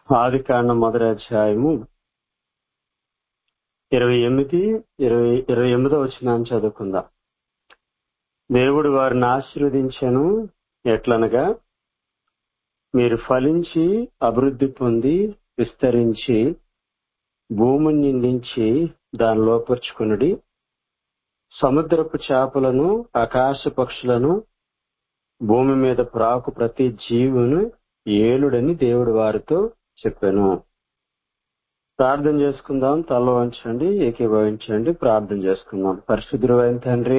ఆది కాండం మొదటి అధ్యాయము ఇరవై ఎనిమిది ఇరవై ఇరవై ఎనిమిదో వచ్చిన చదువుకుందాం దేవుడు వారిని ఆశీర్వదించను ఎట్లనగా మీరు ఫలించి అభివృద్ధి పొంది విస్తరించి భూమిని నిండించి దాని లోపరుచుకునుడి సముద్రపు చేపలను ఆకాశ పక్షులను భూమి మీద ప్రాకు ప్రతి జీవును ఏలుడని దేవుడు వారితో చెప్పాను ప్రార్థన చేసుకుందాం తల వంచండి ఏకీభవించండి ప్రార్థన చేసుకుందాం పరిశుద్ధుడు అయిన తండ్రి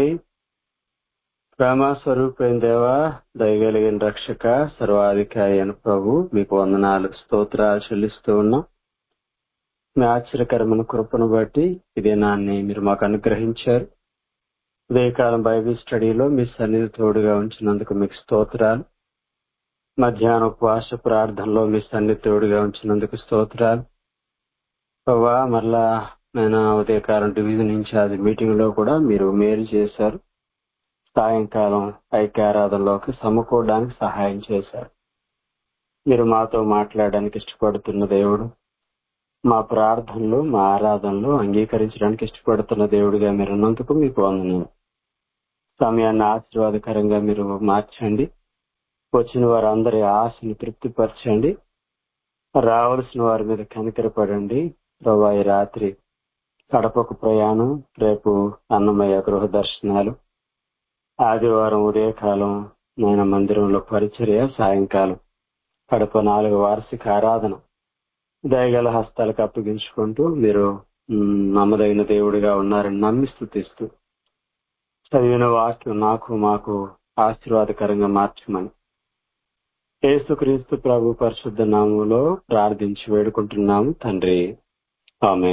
ప్రేమ స్వరూపైన దేవా దయగలిగిన రక్షక సర్వాధికారి అయిన ప్రభు మీకు వందనాలు స్తోత్రాలు చెల్లిస్తూ ఉన్నాం మీ ఆశ్చర్యకరమైన కృపను బట్టి ఇదే నాన్ని మీరు మాకు అనుగ్రహించారు ఉదయకాలం బైబిల్ స్టడీలో మీ సన్నిధి తోడుగా ఉంచినందుకు మీకు స్తోత్రాలు మధ్యాహ్న ఉపవాస ప్రార్థనలో మీ సన్నిధి తోడుగా ఉంచినందుకు స్తోత్రాలు ప్రభా మరలా నేను ఉదయకాలం డివిజన్ ఇన్ఛార్జ్ మీటింగ్ లో కూడా మీరు మేలు చేశారు సాయంకాలం ఐక్యారాధనలోకి సమకూడడానికి సహాయం చేశారు మీరు మాతో మాట్లాడడానికి ఇష్టపడుతున్న దేవుడు మా ప్రార్థనలు మా ఆరాధనలు అంగీకరించడానికి ఇష్టపడుతున్న దేవుడిగా మీరు ఉన్నందుకు మీకు వందనాలు సమయాన్ని ఆశీర్వాదకరంగా మీరు మార్చండి వచ్చిన వారందరి ఆశని తృప్తిపరచండి రావాల్సిన వారి మీద కనికరపడండి ప్రభా ఈ రాత్రి కడపకు ప్రయాణం రేపు అన్నమయ్య గృహ దర్శనాలు ఆదివారం ఉదయకాలం నేను మందిరంలో పరిచర్య సాయంకాలం కడప నాలుగు వార్షిక ఆరాధన దయగల హస్తాలకు అప్పగించుకుంటూ మీరు నమ్మదగిన దేవుడిగా ఉన్నారని నమ్మి స్థుతిస్తూ చదివిన వాక్యం నాకు మాకు ఆశీర్వాదకరంగా మార్చమని యేసుక్రీస్తు ప్రభు పరిశుద్ధ నామంలో ప్రార్థించి వేడుకుంటున్నాము తండ్రి ఆమె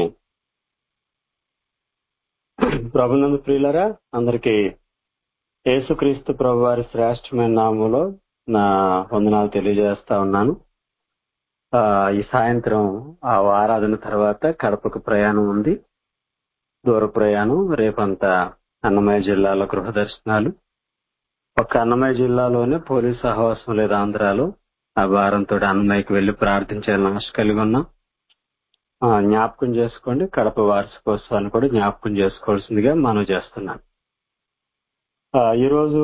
ప్రభునందు ప్రియులరా అందరికీ యేసుక్రీస్తు ప్రభు వారి శ్రేష్టమైన నామంలో నా వందనాలు తెలియజేస్తా ఉన్నాను ఈ సాయంత్రం ఆ ఆరాధన తర్వాత కడపకు ప్రయాణం ఉంది దూర ప్రయాణం రేపంతా అన్నమయ్య జిల్లాలో గృహ దర్శనాలు ఒక అన్నమయ్య జిల్లాలోనే పోలీస్ సహవాసం లేదు ఆంధ్రాలో ఆ భారంతో అన్నమయ్యకి వెళ్లి ప్రార్థించాలని ఆశ కలిగి ఉన్నాం జ్ఞాపకం చేసుకోండి కడప వార్షికోత్సవాన్ని కూడా జ్ఞాపకం చేసుకోవాల్సిందిగా మనం చేస్తున్నాం ఈరోజు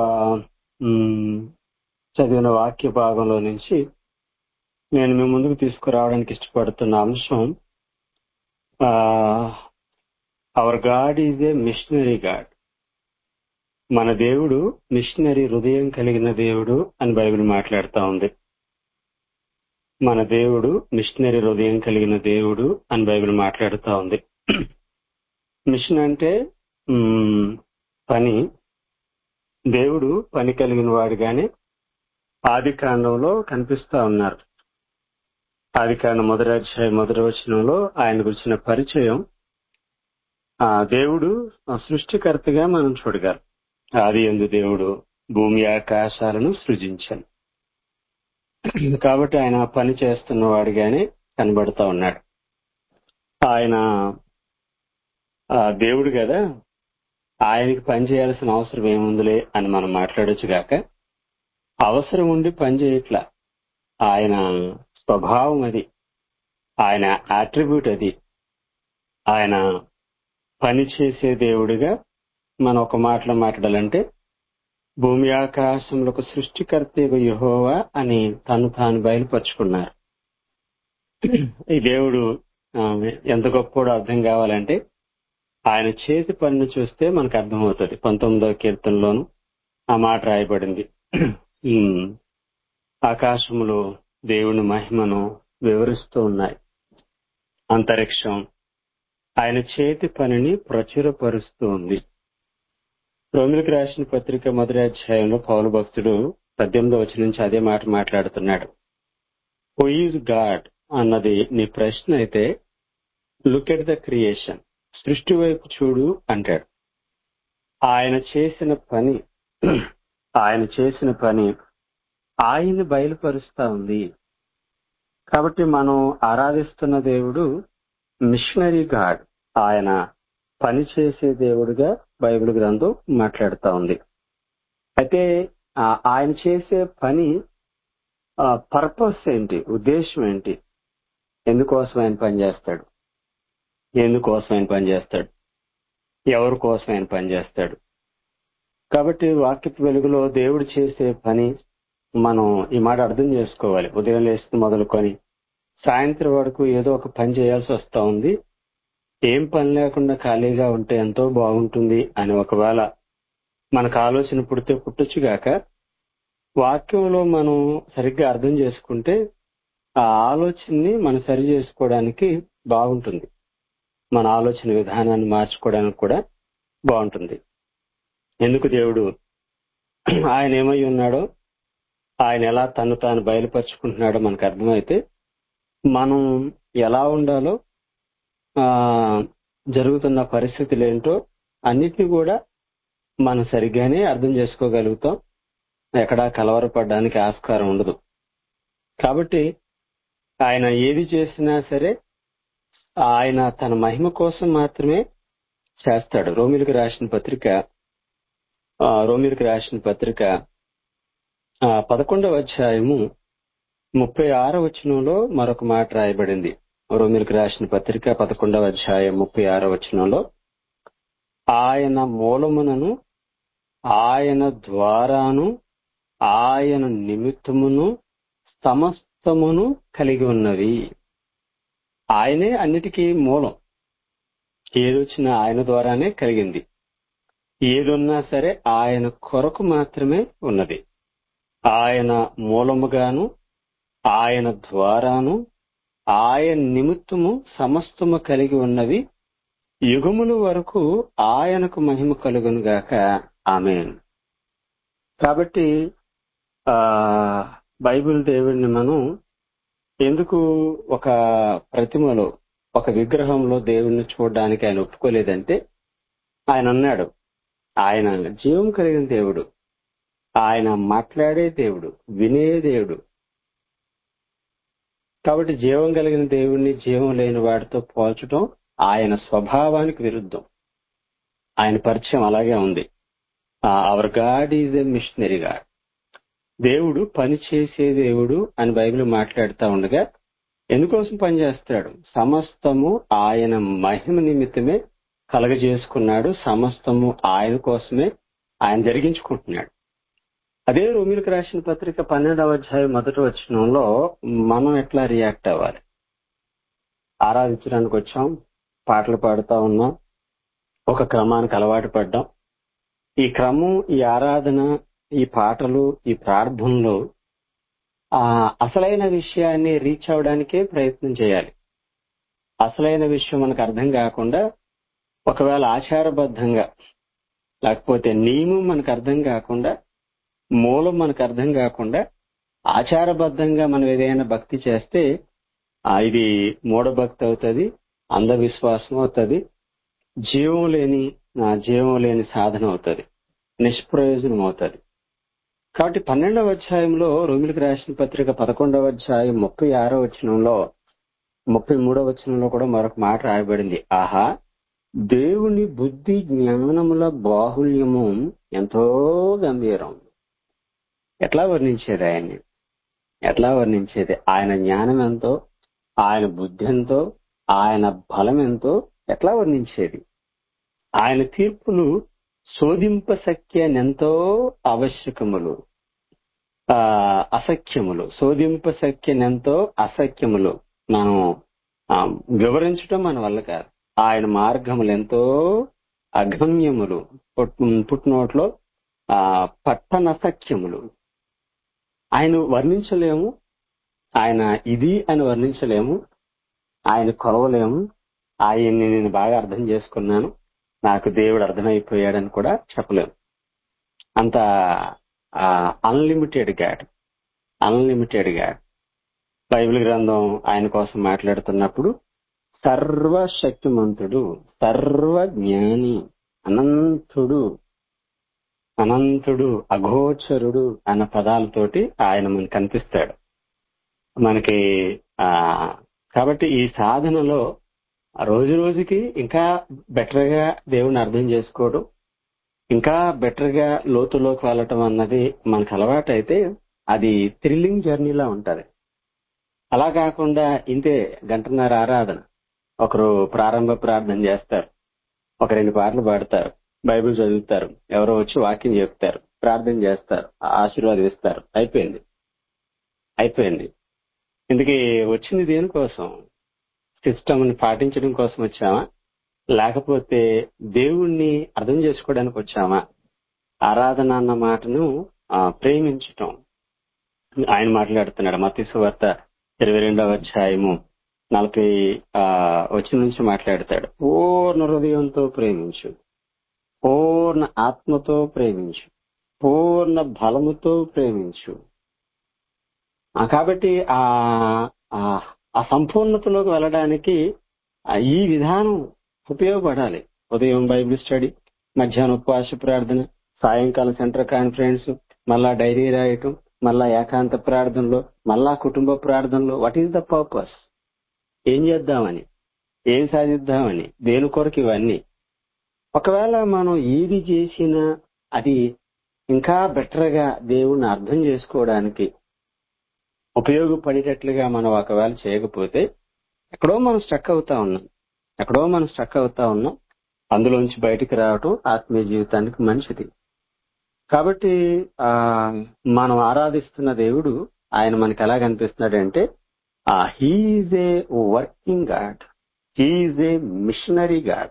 చదివిన వాక్య భాగంలో నుంచి నేను మీ ముందుకు తీసుకురావడానికి ఇష్టపడుతున్న అంశం our God is a missionary God మన దేవుడు మిషనరీ హృదయం కలిగిన దేవుడు అని బైబిల్ మాట్లాడుతూ ఉంది మన దేవుడు మిషనరీ హృదయం కలిగిన దేవుడు అని బైబిల్ మాట్లాడుతూ ఉంది మిషన్ అంటే పని దేవుడు పని కలిగిన వాడిగానే ఆది కాండంలో కనిపిస్తా ఉన్నారు ఆది కాండం మొదటి అధ్యాయ మొదటి వచనంలో ఆయన గురించిన పరిచయం ఆ దేవుడు సృష్టికర్తగా మనం చూడగలం ఆది ఎందు దేవుడు భూమి ఆకాశాలను సృజించాను కాబట్టి ఆయన పని చేస్తున్న వాడిగానే కనబడతా ఉన్నాడు ఆయన దేవుడు కదా ఆయనకి పని చేయాల్సిన అవసరం ఏముందిలే అని మనం మాట్లాడొచ్చు గాక అవసరం ఉండి పని చేయట్లా ఆయన స్వభావం అది ఆయన ఆట్రిబ్యూట్ అది ఆయన పని చేసే దేవుడిగా మనం ఒక మాటలో మాట్లాడాలంటే భూమి ఆకాశంలో సృష్టికర్త యహోవా అని తను తాను బయలుపరుచుకున్నారు ఈ దేవుడు ఎంత గొప్పడో అర్థం కావాలంటే ఆయన చేతి పనిని చూస్తే మనకు అర్థమవుతుంది పంతొమ్మిదవ కీర్తనలోను ఆ మాట రాయబడింది ఆకాశంలో దేవుని మహిమను వివరిస్తూ ఉన్నాయి అంతరిక్షం ఆయన చేతి పనిని ప్రచురపరుస్తూ ఉంది రోమిలకు రాసిన పత్రిక మొదటి అధ్యాయంలో పౌరు భక్తుడు పద్దెనిమిదో వచ్చి నుంచి అదే మాట మాట్లాడుతున్నాడు హూ ఈజ్ గాడ్ అన్నది నీ ప్రశ్న అయితే లుక్ ఎట్ ద క్రియేషన్ సృష్టి వైపు చూడు అంటాడు ఆయన చేసిన పని ఆయన చేసిన పని ఆయన్ని బయలుపరుస్తా ఉంది కాబట్టి మనం ఆరాధిస్తున్న దేవుడు మిషనరీ గాడ్ ఆయన పని చేసే దేవుడిగా బైబిల్ గ్రంథం మాట్లాడుతా ఉంది అయితే ఆయన చేసే పని పర్పస్ ఏంటి ఉద్దేశం ఏంటి ఎందుకోసం ఆయన పనిచేస్తాడు ఎందుకోసం ఆయన పనిచేస్తాడు ఎవరి కోసం ఆయన పనిచేస్తాడు కాబట్టి వాక్యపు వెలుగులో దేవుడు చేసే పని మనం ఈ మాట అర్థం చేసుకోవాలి ఉదయం లేచి మొదలుకొని సాయంత్రం వరకు ఏదో ఒక పని చేయాల్సి వస్తా ఉంది ఏం పని లేకుండా ఖాళీగా ఉంటే ఎంతో బాగుంటుంది అని ఒకవేళ మనకు ఆలోచన పుడితే పుట్టొచ్చుగాక వాక్యంలో మనం సరిగ్గా అర్థం చేసుకుంటే ఆ ఆలోచనని మనం సరి చేసుకోవడానికి బాగుంటుంది మన ఆలోచన విధానాన్ని మార్చుకోవడానికి కూడా బాగుంటుంది ఎందుకు దేవుడు ఆయన ఏమై ఉన్నాడో ఆయన ఎలా తను తాను బయలుపరుచుకుంటున్నాడో మనకు అర్థమైతే మనం ఎలా ఉండాలో ఆ జరుగుతున్న పరిస్థితులు ఏంటో అన్నిటినీ కూడా మనం సరిగ్గానే అర్థం చేసుకోగలుగుతాం ఎక్కడా కలవరపడడానికి ఆస్కారం ఉండదు కాబట్టి ఆయన ఏది చేసినా సరే ఆయన తన మహిమ కోసం మాత్రమే చేస్తాడు రోమిలకు రాసిన పత్రిక ఆ, రోమిలకు రాసిన పత్రిక ఆ, పదకొండవ అధ్యాయము ముప్పై ఆరో వచనంలో మరొక మాట రాయబడింది రోమిలకు రాసిన పత్రిక పదకొండవ అధ్యాయం ముప్పై ఆరో వచనంలో ఆయన మూలమునను ఆయన ద్వారాను ఆయన నిమిత్తమును సమస్తమును కలిగి ఉన్నవి ఆయనే అన్నిటికీ మూలం ఏదొచ్చినా ఆయన ద్వారానే కలిగింది ఏదున్నా సరే ఆయన కొరకు మాత్రమే ఉన్నది ఆయన మూలముగాను ఆయన ద్వారాను ఆయన నిమిత్తము సమస్తము కలిగి ఉన్నవి యుగముల వరకు ఆయనకు మహిమ కలుగును గాక ఆమెన్ కాబట్టి ఆ బైబిల్ దేవుడిని మనం ఎందుకు ఒక ప్రతిమలో ఒక విగ్రహంలో దేవుణ్ణి చూడడానికి ఆయన ఒప్పుకోలేదంటే ఆయన అన్నాడు ఆయన జీవం కలిగిన దేవుడు ఆయన మాట్లాడే దేవుడు వినే దేవుడు కాబట్టి జీవం కలిగిన దేవుణ్ణి జీవం లేని వాడితో పోల్చడం ఆయన స్వభావానికి విరుద్ధం ఆయన పరిచయం అలాగే ఉంది our God is a missionary God దేవుడు పని చేసే దేవుడు అని బైబిల్ మాట్లాడుతూ ఉండగా ఎందుకోసం పనిచేస్తాడు సమస్తము ఆయన మహిమ నిమిత్తమే కలగజేసుకున్నాడు సమస్తము ఆయన కోసమే ఆయన జరిగించుకుంటున్నాడు అదే రోమిలకు రాసిన పత్రిక పన్నెండవ అధ్యాయం మొదటి వచనంలో మనం ఎట్లా రియాక్ట్ అవ్వాలి ఆరాధించడానికి వచ్చాం పాటలు పాడుతా ఉన్నాం ఒక క్రమానికి అలవాటు పడ్డాం ఈ క్రమం ఈ ఆరాధన ఈ పాటలు ఈ ప్రార్థనలు ఆ అసలైన విషయాన్ని రీచ్ అవడానికే ప్రయత్నం చేయాలి అసలైన విషయం మనకు అర్థం కాకుండా ఒకవేళ ఆచారబద్ధంగా లేకపోతే నియమం మనకు అర్థం కాకుండా మూలం మనకు అర్థం కాకుండా ఆచారబద్ధంగా మనం ఏదైనా భక్తి చేస్తే ఆ, ఇది మూఢభక్తి అవుతుంది అంధవిశ్వాసం అవుతుంది జీవం లేని ఆ, జీవం లేని సాధన అవుతుంది నిష్ప్రయోజనం అవుతుంది కాబట్టి పన్నెండవ అధ్యాయంలో రోమిలకు రాసిన పత్రిక పదకొండవ అధ్యాయం ముప్పై ఆరో వచనంలో ముప్పై మూడవ వచనంలో కూడా మరొక మాట రాయబడింది ఆహా దేవుని బుద్ధి జ్ఞానముల బాహుల్యము ఎంతో గంభీరం ఎట్లా వర్ణించేది ఆయన్ని ఎట్లా వర్ణించేది ఆయన జ్ఞానం ఎంతో ఆయన బుద్ధి ఎంతో ఆయన బలం ఎంతో ఎట్లా వర్ణించేది ఆయన తీర్పులు శోధింపశక్యనెంతో ఆవశ్యకములు ఆ అసఖ్యములు శోధింపశక్యనెంతో అసఖ్యములు మనం ఆ, వివరించడం మన వల్ల కాదు ఆయన మార్గములు ఎంతో అగమ్యములు పుట్టినోట్లో ఆ పట్టనసఖ్యములు ఆయన వర్ణించలేము ఆయన ఇది అని వర్ణించలేము ఆయన కొలవలేము ఆయన్ని నేను బాగా అర్థం చేసుకున్నాను నాకు దేవుడు అర్థమైపోయాడని కూడా చెప్పలేము అంత unlimited God unlimited God Bible గ్రంథం ఆయన కోసం మాట్లాడుతున్నప్పుడు సర్వశక్తిమంతుడు సర్వ జ్ఞాని అనంతుడు అనంతుడు అఘోచరుడు అన్న పదాలతోటి ఆయన మనకు కనిపిస్తాడు మనకి ఆ కాబట్టి ఈ సాధనలో రోజు రోజుకి ఇంకా బెటర్ గా దేవుణ్ణి అర్థం చేసుకోవడం ఇంకా బెటర్ గా లోతులోకి వెళ్ళటం అన్నది మనకు అలవాటైతే అది థ్రిల్లింగ్ జర్నీలా ఉంటది అలా కాకుండా ఇంతే గంటన్నర ఆరాధన ఒకరు ప్రారంభ ప్రార్థన చేస్తారు ఒక రెండు పాటలు పాడతారు బైబిల్ చదువుతారు ఎవరో వచ్చి వాక్యం చెప్తారు ప్రార్థన చేస్తారు ఆశీర్వాదిస్తారు అయిపోయింది అయిపోయింది ఇందుకే వచ్చింది దేనికోసం సిస్టమ్ ని పాటించడం కోసం వచ్చామా లేకపోతే దేవుణ్ణి అర్థం చేసుకోవడానికి వచ్చామా ఆరాధన అన్న మాటను ఆ, ప్రేమించటం ఆయన మాట్లాడుతున్నాడు మతీసు వార్త ఇరవై రెండవ అధ్యాయము నలభై ఆ, వచ్చిన నుంచి మాట్లాడతాడు పూర్ణ హృదయంతో ప్రేమించు పూర్ణ ఆత్మతో ప్రేమించు పూర్ణ బలముతో ప్రేమించు ఆ, కాబట్టి ఆ ఆ ఆ సంపూర్ణతలోకి వెళ్ళడానికి ఆ ఈ విధానం ఉపయోగపడాలి ఉదయం బైబిల్ స్టడీ మధ్యాహ్నం ఉపవాస ప్రార్థన సాయంకాలం సెంటర్ కాన్ఫరెన్స్ మళ్ళా డైరీ రాయటం మళ్ళా ఏకాంత ప్రార్థనలో మళ్ళా కుటుంబ ప్రార్థనలో వాట్ ఈస్ ద పర్పస్ ఏం చేద్దామని ఏం సాధిద్దామని దేని కొరకు ఇవన్నీ ఒకవేళ మనం ఏది చేసినా అది ఇంకా బెటర్ గా దేవుణ్ణి అర్థం చేసుకోవడానికి ఉపయోగపడేటట్లుగా మనం ఒకవేళ చేయకపోతే ఎక్కడో మనం స్టక్ అవుతా ఉన్నాం ఎక్కడో మనం స్టక్ అవుతా ఉన్నాం అందులోంచి బయటికి రావటం ఆత్మీయ జీవితానికి మంచిది కాబట్టి ఆ మనం ఆరాధిస్తున్న దేవుడు ఆయన మనకి ఎలా కనిపిస్తున్నాడంటే he is a working God he is a missionary God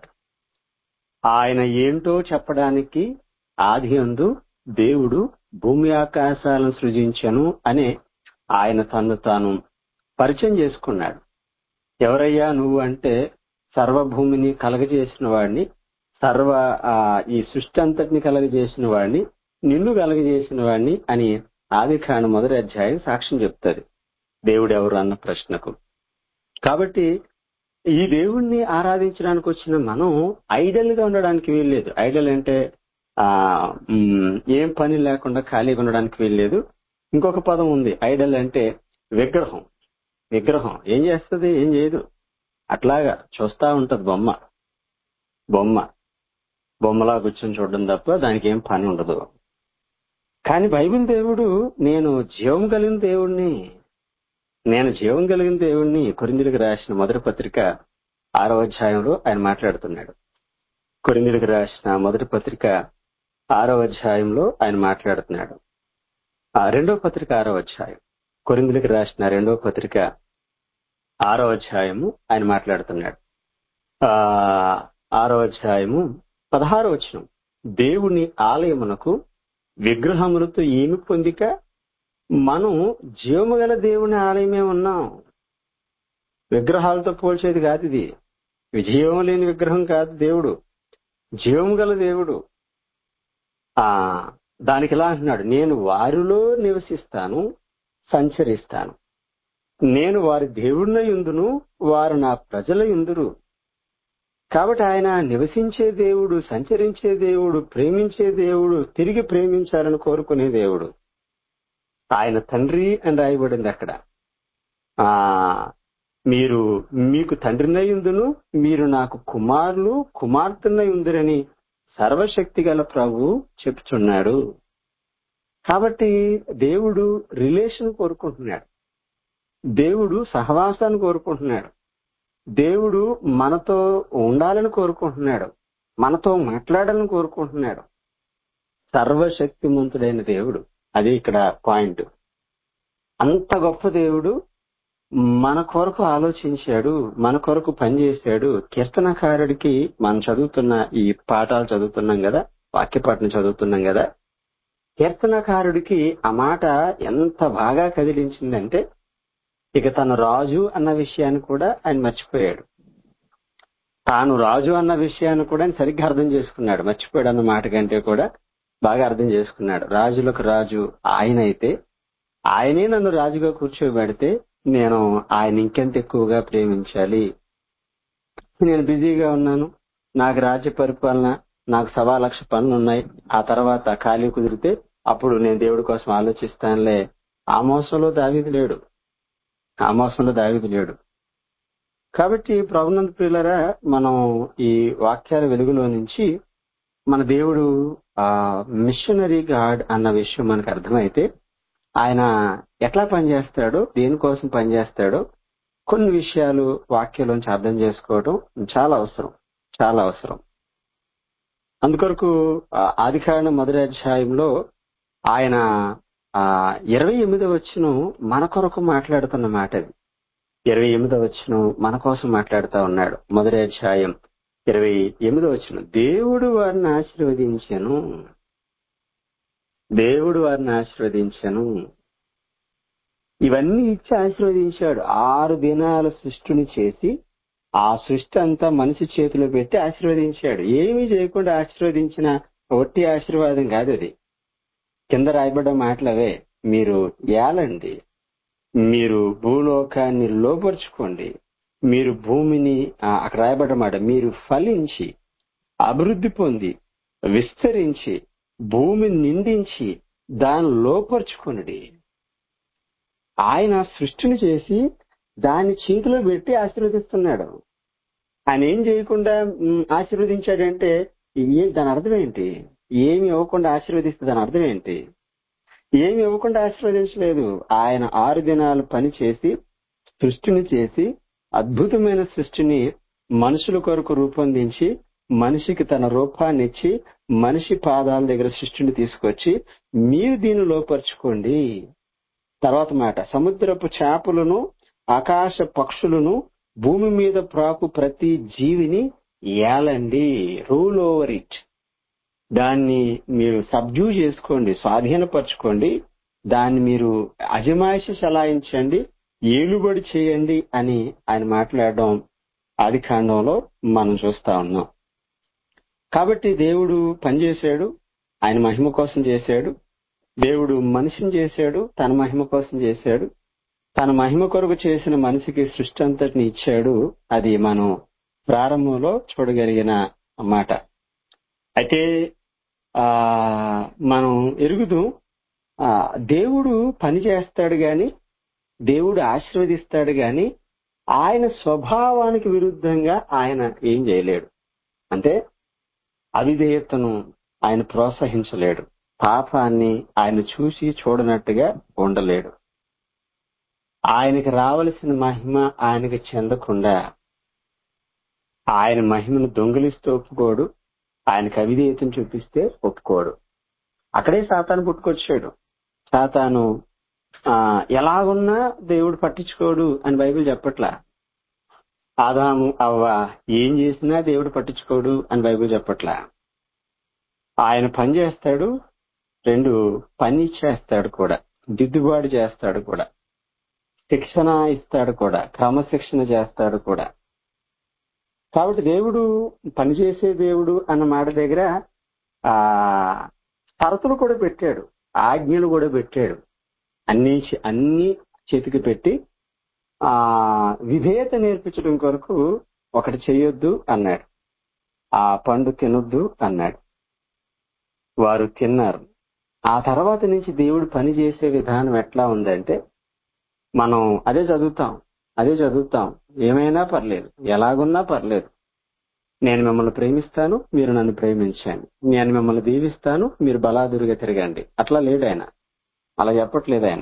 ఆయన ఏంటో చెప్పడానికి ఆది అందు దేవుడు భూమి ఆకాశాలను సృజించను అనే ఆయన తను తాను పరిచయం చేసుకున్నాడు ఎవరయ్యా నువ్వు అంటే సర్వభూమిని కలగజేసిన వాడిని సర్వ ఆ, ఈ సృష్టి అంతటిని కలగజేసిన వాడిని నిన్ను కలగజేసిన వాడిని అని ఆది కాండ మొదటి అధ్యాయం సాక్ష్యం చెప్తుంది దేవుడు ఎవరు అన్న ప్రశ్నకు కాబట్టి ఈ దేవుణ్ణి ఆరాధించడానికి వచ్చిన మనం ఐడల్ గా ఉండడానికి వీల్లేదు ఐడల్ అంటే ఆ మ్, ఏం పని లేకుండా ఖాళీగా ఉండడానికి వీల్లేదు ఇంకొక పదం ఉంది ఐడల్ అంటే విగ్రహం విగ్రహం ఏం చేస్తుంది ఏం చేయదు అట్లాగా చూస్తా ఉంటది బొమ్మ బొమ్మ బొమ్మలా కూర్చొని చూడడం తప్ప దానికి ఏం పని ఉండదు కానీ బైబిల్ దేవుడు నేను జీవం కలిగిన దేవుణ్ణి నేను జీవం కలిగిన దేవుణ్ణి కొరిందులకు రాసిన మొదటి పత్రిక ఆరో అధ్యాయంలో ఆయన మాట్లాడుతున్నాడు కొరిందులకు రాసిన మొదటి పత్రిక ఆరో అధ్యాయంలో ఆయన మాట్లాడుతున్నాడు ఆ రెండో పత్రిక ఆరో అధ్యాయం కొరిందులకు రాసిన రెండో పత్రిక ఆరో అధ్యాయము ఆయన మాట్లాడుతున్నాడు ఆ ఆరో అధ్యాయము పదహారో వచనం దేవుని ఆలయమునకు విగ్రహములతో ఏమి పొందిక మనం జీవము గల దేవుని ఆలయమే ఉన్నాం విగ్రహాలతో పోల్చేది కాదు ఇది విజయం లేని విగ్రహం కాదు దేవుడు జీవము గల దేవుడు ఆ దానికి ఇలా అంటున్నాడు నేను వారిలో నివసిస్తాను సంచరిస్తాను నేను వారి దేవుడిన యుందును వారు నా ప్రజల యుందురు కాబట్టి ఆయన నివసించే దేవుడు సంచరించే దేవుడు ప్రేమించే దేవుడు తిరిగి ప్రేమించాలని కోరుకునే దేవుడు ఆయన తండ్రి అని రాయబడింది అక్కడ ఆ మీరు మీకు తండ్రినయుందును మీరు నాకు కుమారులు కుమార్తెనయుందురని సర్వశక్తి గల ప్రభు చెప్తున్నాడు కాబట్టి దేవుడు రిలేషన్ కోరుకుంటున్నాడు దేవుడు సహవాసాన్ని కోరుకుంటున్నాడు దేవుడు మనతో ఉండాలని కోరుకుంటున్నాడు మనతో మాట్లాడాలని కోరుకుంటున్నాడు సర్వశక్తిమంతుడైన దేవుడు అది ఇక్కడ పాయింట్ అంత గొప్ప దేవుడు మన కొరకు ఆలోచించాడు మన కొరకు పనిచేశాడు కీర్తనకారుడికి మనం చదువుతున్న ఈ పాఠాలు చదువుతున్నాం కదా వాక్యపాఠం చదువుతున్నాం కదా కీర్తనకారుడికి ఆ మాట ఎంత బాగా కదిలించిందంటే ఇక తను రాజు అన్న విషయాన్ని కూడా ఆయన మర్చిపోయాడు తాను రాజు అన్న విషయాన్ని కూడా ఆయన సరిగ్గా అర్థం చేసుకున్నాడు మర్చిపోయాడు అన్న మాట కంటే కూడా బాగా అర్థం చేసుకున్నాడు రాజులకు రాజు ఆయన అయితే ఆయనే నన్ను రాజుగా కూర్చోబెడితే నేను ఆయన ఇంకెంత ఎక్కువగా ప్రేమించాలి నేను బిజీగా ఉన్నాను నాకు రాజ్య పరిపాలన నాకు సవా లక్ష పనులు ఉన్నాయి ఆ తర్వాత ఖాళీ కుదిరితే అప్పుడు నేను దేవుడి కోసం ఆలోచిస్తానులే ఆ మోసంలో దావీదు లేడు ఆ మోసంలో దావీదు లేడు కాబట్టి ప్రభునంద ప్రియులరా మనం ఈ వాక్యాల వెలుగులో నుంచి మన దేవుడు ఆ మిషనరీ గాడ్ అన్న విషయం మనకు అర్థమైతే ఆయన ఎట్లా పనిచేస్తాడో దేనికోసం పనిచేస్తాడో కొన్ని విషయాలు వాక్యంలోంచి అర్థం చేసుకోవడం చాలా అవసరం చాలా అవసరం అందుకొరకు ఆది కాండ మొదటి అధ్యాయంలో ఆయన ఆ ఇరవై ఎనిమిదవ వచ్చిన మన కొరకు మాట్లాడుతున్న మాట అది ఇరవై ఎనిమిదవ వచ్చిన మన కోసం మాట్లాడుతా ఉన్నాడు మొదటి అధ్యాయం ఇరవై ఎనిమిదవ వచ్చిన దేవుడు వారిని ఆశీర్వదించను దేవుడు వారిని ఆశీర్వదించను ఇవన్నీ ఇచ్చి ఆశీర్వదించాడు ఆరు దినాల సృష్టిని చేసి ఆ సృష్టి అంతా మనిషి చేతిలో పెట్టి ఆశీర్వదించాడు ఏమీ చేయకుండా ఆశీర్వదించిన ఒట్టి ఆశీర్వాదం కాదు అది కింద రాయబడ్డ మాటలవే మీరు ఏలండి మీరు భూలోకాన్ని లోపరుచుకోండి మీరు భూమిని ఆ, అక్కడ రాయబడ్డ మాట మీరు ఫలించి అభివృద్ధి పొంది విస్తరించి భూమిని నిందించి దాన్ని లోపరుచుకొనుడి ఆయన సృష్టిని చేసి దాన్ని చేతిలో పెట్టి ఆశీర్వదిస్తున్నాడు ఆయన ఏం చేయకుండా మ్, ఆశీర్వదించాడంటే ఏ దాని అర్థం ఏంటి ఏమి ఇవ్వకుండా ఆశీర్వదిస్తే దాని అర్థం ఏంటి ఏమి ఇవ్వకుండా ఆశీర్వదించలేదు ఆయన ఆరు దినాలు పని చేసి సృష్టిని చేసి అద్భుతమైన సృష్టిని మనుషుల కొరకు రూపొందించి మనిషికి తన రూపాన్ని ఇచ్చి మనిషి పాదాల దగ్గర సృష్టిని తీసుకొచ్చి మీరు దీన్ని లోపరుచుకోండి తర్వాత మాట సముద్రపు చేపలను ఆకాశ పక్షులను భూమి మీద ప్రాకు ప్రతి జీవిని ఏలండి రూల్ ఓవర్ ఇట్ దాన్ని మీరు సబ్జ్యూ చేసుకోండి స్వాధీనపరచుకోండి దాన్ని మీరు అజమాయిషి చలాయించండి ఏలుబడి చేయండి అని ఆయన మాట్లాడడం ఆది కాండంలో మనం చూస్తా ఉన్నాం కాబట్టి దేవుడు పనిచేశాడు ఆయన మహిమ కోసం చేశాడు దేవుడు మనిషిని చేశాడు తన మహిమ కోసం చేశాడు తన మహిమ కొరకు చేసిన మనిషికి సృష్టి అంతటిని ఇచ్చాడు అది మనం ప్రారంభంలో చూడగలిగిన మాట అయితే ఆ మనం ఎరుగుదు ఆ దేవుడు పని చేస్తాడు గాని దేవుడు ఆశీర్వదిస్తాడు గాని ఆయన స్వభావానికి విరుద్ధంగా ఆయన ఏం చేయలేడు అంటే అవిధేయతను ఆయన ప్రోత్సహించలేడు పాపాన్ని ఆయన చూసి చూడనట్టుగా ఉండలేడు ఆయనకి రావలసిన మహిమ ఆయనకి చెందకుండా ఆయన మహిమను దొంగిలిస్తూ ఒప్పుకోడు ఆయనకు అవిధేయతను చూపిస్తే ఒప్పుకోడు అక్కడే సాతాను పుట్టుకొచ్చాడు సాతాను ఆ ఎలాగున్నా దేవుడు పట్టించుకోడు అని బైబిల్ చెప్పట్లా ఆదాము అవ్వ ఏం చేసినా దేవుడు పట్టించుకోడు అని బైబిల్ చెప్పట్లా ఆయన పని చేస్తాడు రెండు పని చేస్తాడు కూడా దిద్దుబాటు చేస్తాడు కూడా శిక్షణ ఇస్తాడు కూడా క్రమశిక్షణ చేస్తాడు కూడా కాబట్టి దేవుడు పనిచేసే దేవుడు అన్న మాట దగ్గర ఆ షరతులు కూడా పెట్టాడు ఆజ్ఞలు కూడా పెట్టాడు అన్ని అన్ని చేతికి పెట్టి ఆ విధేయత నేర్పించడం కొరకు ఒకటి చేయొద్దు అన్నాడు ఆ పండు తినొద్దు అన్నాడు వారు తిన్నారు ఆ తర్వాత నుంచి దేవుడు పని చేసే విధానం ఎట్లా ఉందంటే మనం అదే చదువుతాం అదే చదువుతాం ఏమైనా పర్లేదు ఎలాగున్నా పర్లేదు నేను మిమ్మల్ని ప్రేమిస్తాను మీరు నన్ను ప్రేమించండి నేను మిమ్మల్ని దీవిస్తాను మీరు బలాదురుగా తిరగండి అట్లా లేడు ఆయన అలా చెప్పట్లేదు ఆయన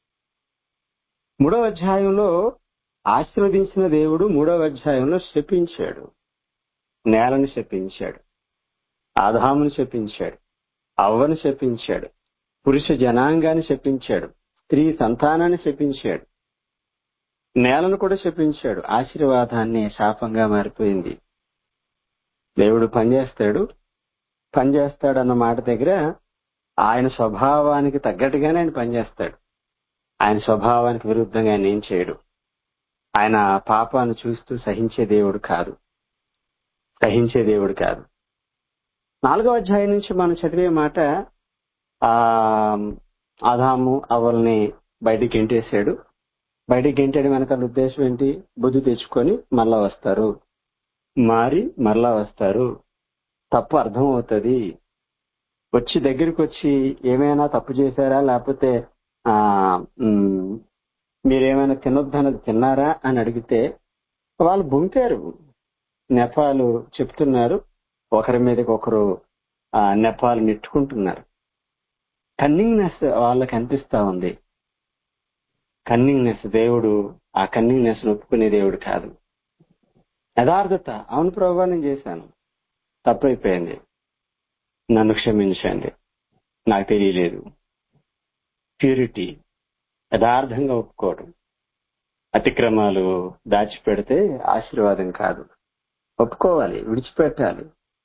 మూడవ అధ్యాయంలో ఆశీర్వదించిన దేవుడు మూడవ అధ్యాయంలో శపించాడు నేలను శపించాడు ఆదామును శపించాడు అవ్వను శపించాడు పురుష జనాంగాన్ని శపించాడు స్త్రీ సంతానాన్ని శపించాడు నేలను కూడా శపించాడు ఆశీర్వాదాన్ని శాపంగా మారిపోయింది దేవుడు పనిచేస్తాడు పనిచేస్తాడు అన్న మాట దగ్గర ఆయన స్వభావానికి తగ్గట్టుగానే ఆయన పనిచేస్తాడు ఆయన స్వభావానికి విరుద్ధంగా ఆయన ఏం చేయడు ఆయన పాపాన్ని చూస్తూ సహించే దేవుడు కాదు సహించే దేవుడు కాదు నాలుగో అధ్యాయం నుంచి మనం చదివే మాట ఆ ఆదాము అవల్ని బయటికి గెంటేశాడు బయటికి గెంటేయడం వెనకాల ఉద్దేశం ఏంటి బుద్ధి తెచ్చుకొని మళ్ళా వస్తారు మారి మరలా వస్తారు తప్పు అర్థం అవుతుంది వచ్చి దగ్గరికి వచ్చి ఏమైనా తప్పు చేశారా లేకపోతే ఆ ఉమ్, మీరేమైనా తినొద్దన్నది తిన్నారా అని అడిగితే వాళ్ళు బొంకారు నెపాలు చెప్తున్నారు ఒకరి మీదకి ఒకరు ఆ నెపాలు నెట్టుకుంటున్నారు కన్నింగ్నెస్ వాళ్ళకి అనిపిస్తా ఉంది కన్నింగ్నెస్ దేవుడు ఆ కన్నింగ్నెస్ ఒప్పుకునే దేవుడు కాదు యథార్థత అవును ప్రభా నేను చేశాను తప్పైపోయింది నన్ను క్షమించండి నాకు తెలియలేదు ప్యూరిటీ యథార్థంగా ఒప్పుకోవడం అతిక్రమాలు దాచిపెడితే ఆశీర్వాదం కాదు ఒప్పుకోవాలి విడిచిపెట్టాలి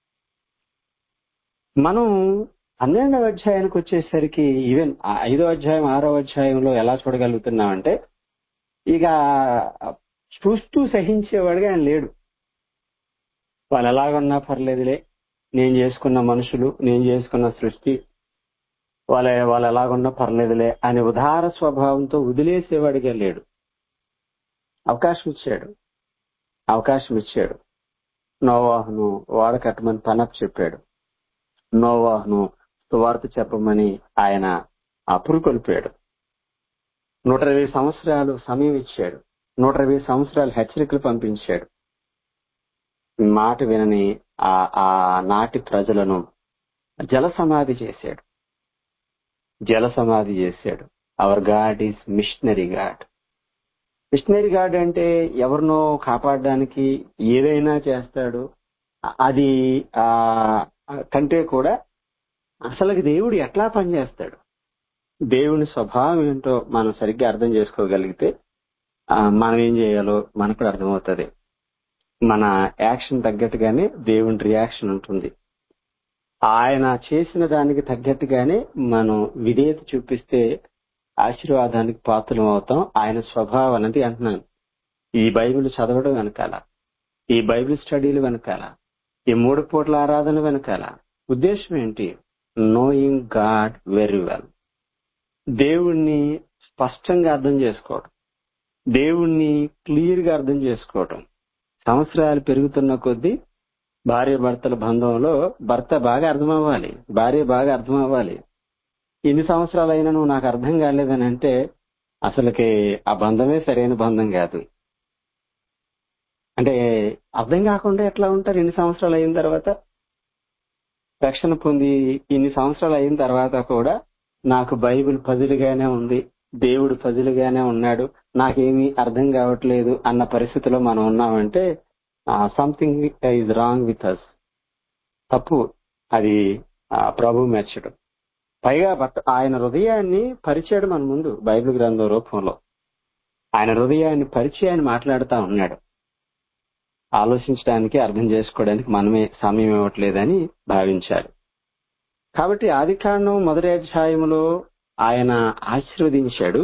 మనం పన్నెండవ అధ్యాయానికి వచ్చేసరికి ఈవెన్ ఆ ఐదో అధ్యాయం ఆరో అధ్యాయంలో ఎలా చూడగలుగుతున్నామంటే ఇక చూస్తూ సహించేవాడుగా ఆయన లేడు వాళ్ళు ఎలాగున్నా పర్లేదులే నేను చేసుకున్న మనుషులు నేను చేసుకున్న సృష్టి వాళ్ళ వాళ్ళు ఎలాగున్నా పర్లేదులే అనే ఉదార స్వభావంతో వదిలేసేవాడిగా లేడు అవకాశం ఇచ్చాడు అవకాశం ఇచ్చాడు నోవాహును వాడ కట్టమని పనప్ చెప్పాడు నోవాహును సువార్త చెప్పమని ఆయన అపురుకొల్పాడు నూట ఇరవై సంవత్సరాలు సమయం ఇచ్చాడు నూట ఇరవై సంవత్సరాలు హెచ్చరికలు పంపించాడు మాట వినని ఆ ఆ నాటి ప్రజలను జల సమాధి చేశాడు జల సమాధి చేశాడు our God is missionary God missionary God అంటే ఎవరినో కాపాడడానికి ఏదైనా చేస్తాడు అది ఆ కంటే కూడా అసలు దేవుడు ఎట్లా పనిచేస్తాడు దేవుని స్వభావం ఏంటో మనం సరిగ్గా అర్థం చేసుకోగలిగితే ఆ, మనం ఏం చేయాలో మనకు కూడా అర్థమవుతుంది మన యాక్షన్ తగ్గట్టుగానే దేవుని రియాక్షన్ ఉంటుంది ఆయన చేసిన దానికి తగ్గట్టుగానే మనం విధేయత చూపిస్తే ఆశీర్వాదానికి పాత్రలం అవుతాం ఆయన స్వభావం అనేది అంటున్నాను ఈ బైబిల్ చదవడం వెనకాల ఈ బైబిల్ స్టడీలు వెనకాల ఈ మూడు పూట్ల ఆరాధన వెనకాల ఉద్దేశం ఏంటి నోయింగ్ గాడ్ వెరీ వెల్ దేవుణ్ణి స్పష్టంగా అర్థం చేసుకోవడం దేవుణ్ణి క్లియర్ గా అర్థం చేసుకోవడం సంవత్సరాలు పెరుగుతున్న కొద్దీ భార్య భర్తల బంధంలో భర్త బాగా అర్థం అవ్వాలి భార్య బాగా అర్థం అవ్వాలి ఎన్ని సంవత్సరాలు అయినా నువ్వు నాకు అర్థం కాలేదని అంటే అసలుకి ఆ బంధమే సరైన బంధం కాదు అంటే అర్థం కాకుండా ఎట్లా ఉంటారు ఎన్ని సంవత్సరాలు అయిన తర్వాత రక్షణ పొంది ఇన్ని సంవత్సరాలు అయిన తర్వాత కూడా నాకు బైబిల్ పదులుగానే ఉంది దేవుడు పదులుగానే ఉన్నాడు నాకేమీ అర్థం కావట్లేదు అన్న పరిస్థితిలో మనం ఉన్నామంటే something is wrong with us తప్పు అది ఆ, ప్రభు మెచ్చడం పైగా బట్ ఆయన హృదయాన్ని పరిచయడం మన ముందు బైబిల్ గ్రంథం రూపంలో ఆయన హృదయాన్ని పరిచి ఆయన మాట్లాడుతా ఉన్నాడు ఆలోచించడానికి అర్థం చేసుకోవడానికి మనమే సమయం ఇవ్వట్లేదని భావించాలి కాబట్టి ఆది కాండం మొదటి అధ్యాయంలో ఆయన ఆశీర్వదించాడు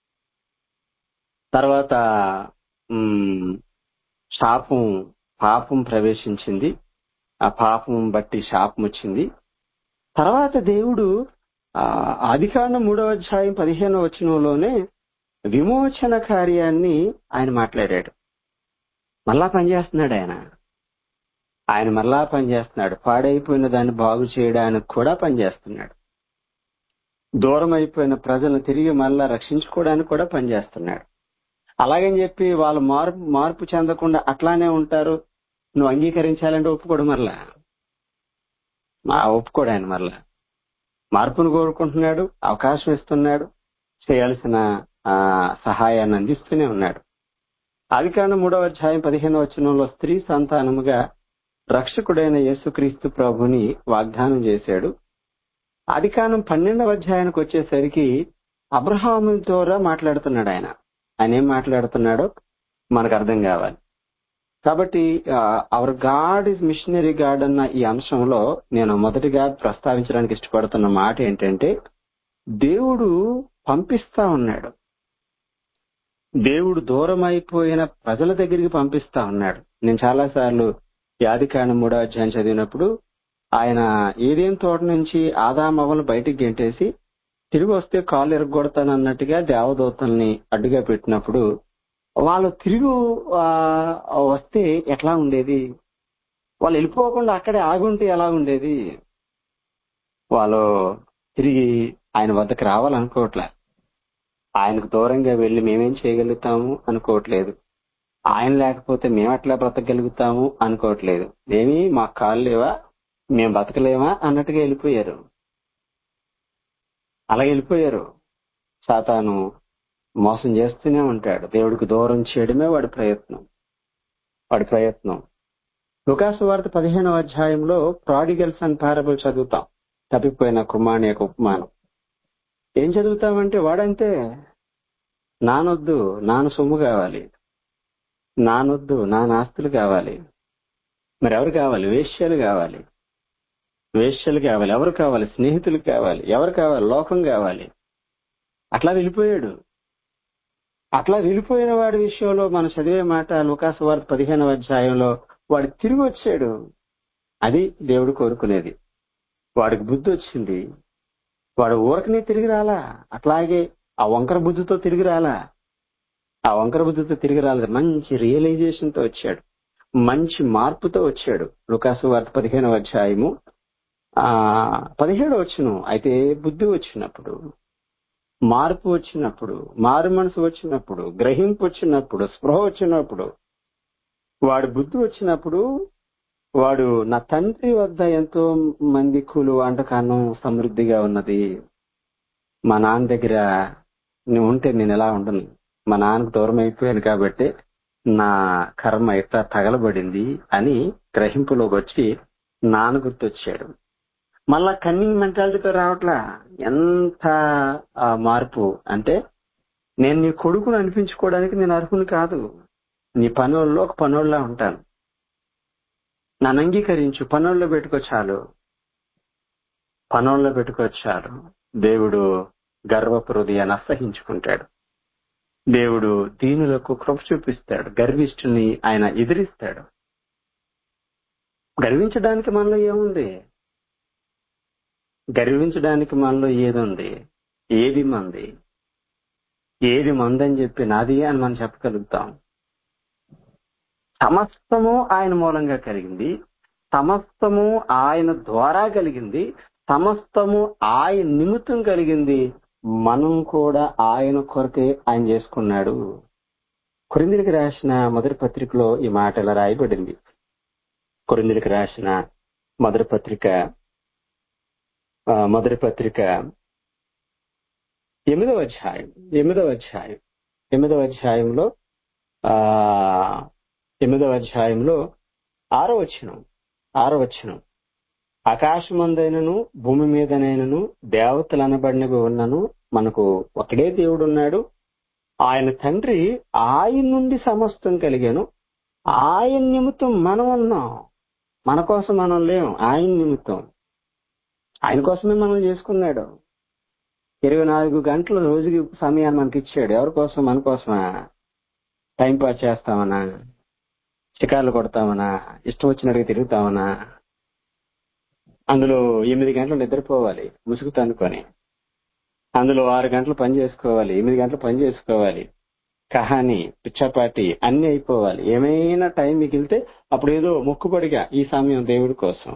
తర్వాత ఉమ్, శాపం పాపం ప్రవేశించింది ఆ పాపం బట్టి శాపం వచ్చింది తర్వాత దేవుడు ఆదికాండం మూడవ అధ్యాయం పదిహేనవ వచనంలోనే విమోచన కార్యాన్ని ఆయన మాట్లాడాడు మళ్ళా పనిచేస్తున్నాడు ఆయన ఆయన మళ్ళా పనిచేస్తున్నాడు పాడైపోయిన దాన్ని బాగు చేయడానికి కూడా పనిచేస్తున్నాడు దూరం అయిపోయిన ప్రజలను తిరిగి మళ్ళా రక్షించుకోవడానికి కూడా పనిచేస్తున్నాడు అలాగని చెప్పి వాళ్ళు మార్పు మార్పు చెందకుండా అట్లానే ఉంటారు నువ్వు అంగీకరించాలంటే ఒప్పుకోడు మరలా మా ఒప్పుకోడు ఆయన మరలా మార్పును కోరుకుంటున్నాడు అవకాశం ఇస్తున్నాడు చేయాల్సిన ఆ, సహాయాన్ని అందిస్తూనే ఉన్నాడు ఆదికాండం మూడవ అధ్యాయం పదిహేను వచనంలో స్త్రీ సంతానముగా రక్షకుడైన యేసుక్రీస్తు ప్రభుని వాగ్దానం చేశాడు ఆదికాండం పన్నెండవ అధ్యాయానికి వచ్చేసరికి అబ్రహాము ద్వారా మాట్లాడుతున్నాడు ఆయన ఆయన ఏం మాట్లాడుతున్నాడో మనకు అర్థం కావాలి కాబట్టి our God is missionary God అన్న ఈ అంశంలో నేను మొదటిగా ప్రస్తావించడానికి ఇష్టపడుతున్న మాట ఏంటంటే దేవుడు పంపిస్తా ఉన్నాడు దేవుడు దూరం అయిపోయిన ప్రజల దగ్గరికి పంపిస్తా ఉన్నాడు నేను చాలా సార్లు యాదికాండం మూడో అధ్యాయం చదివినప్పుడు ఆయన ఏదేం తోట నుంచి ఆదామవలు బయటికి గెంటేసి తిరిగి వస్తే కాళ్ళు ఎరగొడతానన్నట్టుగా దేవదూతల్ని అడ్డుగా పెట్టినప్పుడు వాళ్ళు తిరిగి ఆ, వస్తే ఎట్లా ఉండేది వాళ్ళు వెళ్ళిపోకుండా అక్కడే ఆగుంటే ఎలా ఉండేది వాళ్ళు తిరిగి ఆయన వద్దకు రావాలనుకోవట్లే ఆయనకు దూరంగా వెళ్లి మేమేం చేయగలుగుతాము అనుకోవట్లేదు ఆయన లేకపోతే మేము ఎట్లా బ్రతకగలుగుతాము అనుకోవట్లేదు ఏమి మా కాళ్ళు లేవా మేము బతకలేమా అన్నట్టుగా వెళ్ళిపోయారు అలా వెళ్ళిపోయారు సాతాను మోసం చేస్తూనే ఉంటాడు దేవుడికి దూరం చేయడమే వాడి ప్రయత్నం వాడి ప్రయత్నం లుకాసు వార్త పదిహేనవ అధ్యాయంలో ప్రాడిగల్స్ అండ్ పారబుల్ చదువుతాం తప్పిపోయిన కుమారుని యొక్క ఉపమానం ఏం చదువుతామంటే వాడంతే నానొద్దు నాన్న సొమ్ము కావాలి నానొద్దు నా నాస్తులు కావాలి మరి ఎవరు కావాలి వేశ్యలు కావాలి వేశ్యలు కావాలి ఎవరు కావాలి స్నేహితులు కావాలి ఎవరు కావాలి లోకం కావాలి అట్లా వెళ్ళిపోయాడు అట్లా వెళ్ళిపోయిన వాడి విషయంలో మనం చదివే మాట లుకాసు వార్త పదిహేనవ అధ్యాయంలో వాడు తిరిగి వచ్చాడు అది దేవుడు కోరుకునేది వాడికి బుద్ధి వచ్చింది వాడు ఊరకనే తిరిగి రాలా అట్లాగే ఆ వంకర బుద్ధితో తిరిగి రాలా ఆ వంకర బుద్ధితో తిరిగి రాలేదు మంచి రియలైజేషన్ తో వచ్చాడు మంచి మార్పుతో వచ్చాడు లుకాసు వార్త పదిహేనవ అధ్యాయము ఆ పదిహేడు వచ్చును అయితే బుద్ధి వచ్చినప్పుడు మార్పు వచ్చినప్పుడు మారు మనసు వచ్చినప్పుడు గ్రహింపు వచ్చినప్పుడు స్పృహ వచ్చినప్పుడు వాడు బుద్ధి వచ్చినప్పుడు వాడు నా తండ్రి వద్ద ఎంతో మంది కూలు వంటకానం సమృద్ధిగా ఉన్నది మా నాన్న దగ్గర నువ్వు ఉంటే నేను ఎలా ఉండను మా నాన్నకు దూరం అయిపోయాను కాబట్టి నా కర్మ ఇట్లా తగలబడింది అని గ్రహింపులోకి వచ్చి నాన్న గుర్తొచ్చాడు మళ్ళా కన్నింగ్ మెంటాలిటీతో రావట్లా ఎంత ఆ మార్పు అంటే నేను నీ కొడుకును అనిపించుకోవడానికి నేను అర్హుని కాదు నీ పనుల్లో ఒక పనుల్లా ఉంటాను నన్ను అంగీకరించు పనుల్లో పెట్టుకో చాలు పనుల్లో పెట్టుకో చాలు దేవుడు గర్వపు హృదయాన్ని అసహించుకుంటాడు దేవుడు దీనులకు కృప చూపిస్తాడు గర్విష్ఠుని ఆయన ఎదిరిస్తాడు గర్వించడానికి మనలో ఏముంది గర్వించడానికి మనలో ఏదుంది ఏది మంది ఏది మందని చెప్పి నాది అని మనం చెప్పగలుగుతాం సమస్తము ఆయన మూలంగా కలిగింది సమస్తము ఆయన ద్వారా కలిగింది సమస్తము ఆయన నిమిత్తం కలిగింది మనం కూడా ఆయన కొరకే ఆయన చేసుకున్నాడు కొరిందిరికి రాసిన మొదటి పత్రికలో ఈ మాట ఇలా రాయబడింది కొరిందిరికి రాసిన మొదటి పత్రిక ఆ, మొదటి పత్రిక ఎనిమిదవ అధ్యాయం ఎనిమిదవ అధ్యాయం ఎనిమిదవ అధ్యాయంలో ఆ ఎనిమిదవ అధ్యాయంలో ఆరో వచనం ఆరో వచనం ఆకాశమందైనను భూమి మీదనైనను దేవతలు అనబడినవి ఉన్నను మనకు ఒకడే దేవుడు ఉన్నాడు ఆయన తండ్రి ఆయన నుండి సమస్తం కలిగాను ఆయన నిమిత్తం మనం ఉన్నాం మన కోసం మనం లేం ఆయన నిమిత్తం ఆయన కోసమే మనం చేసుకున్నాడు ఇరవై నాలుగు గంటల రోజుకి సమయాన్ని మనకి ఇచ్చాడు ఎవరి కోసం మన కోసమా టైం పాస్ చేస్తామనా షికార్లు కొడతామనా ఇష్టం వచ్చినట్టుగా తిరుగుతామనా అందులో ఎనిమిది గంటలు నిద్రపోవాలి ముసుగు తనుకొని అందులో ఆరు గంటలు పని చేసుకోవాలి ఎనిమిది గంటలు పని చేసుకోవాలి కహాని పిచ్చాపాటి అన్ని అయిపోవాలి ఏమైనా టైం మిగిలితే అప్పుడు ఏదో మొక్కుబడిగా ఈ సమయం దేవుడి కోసం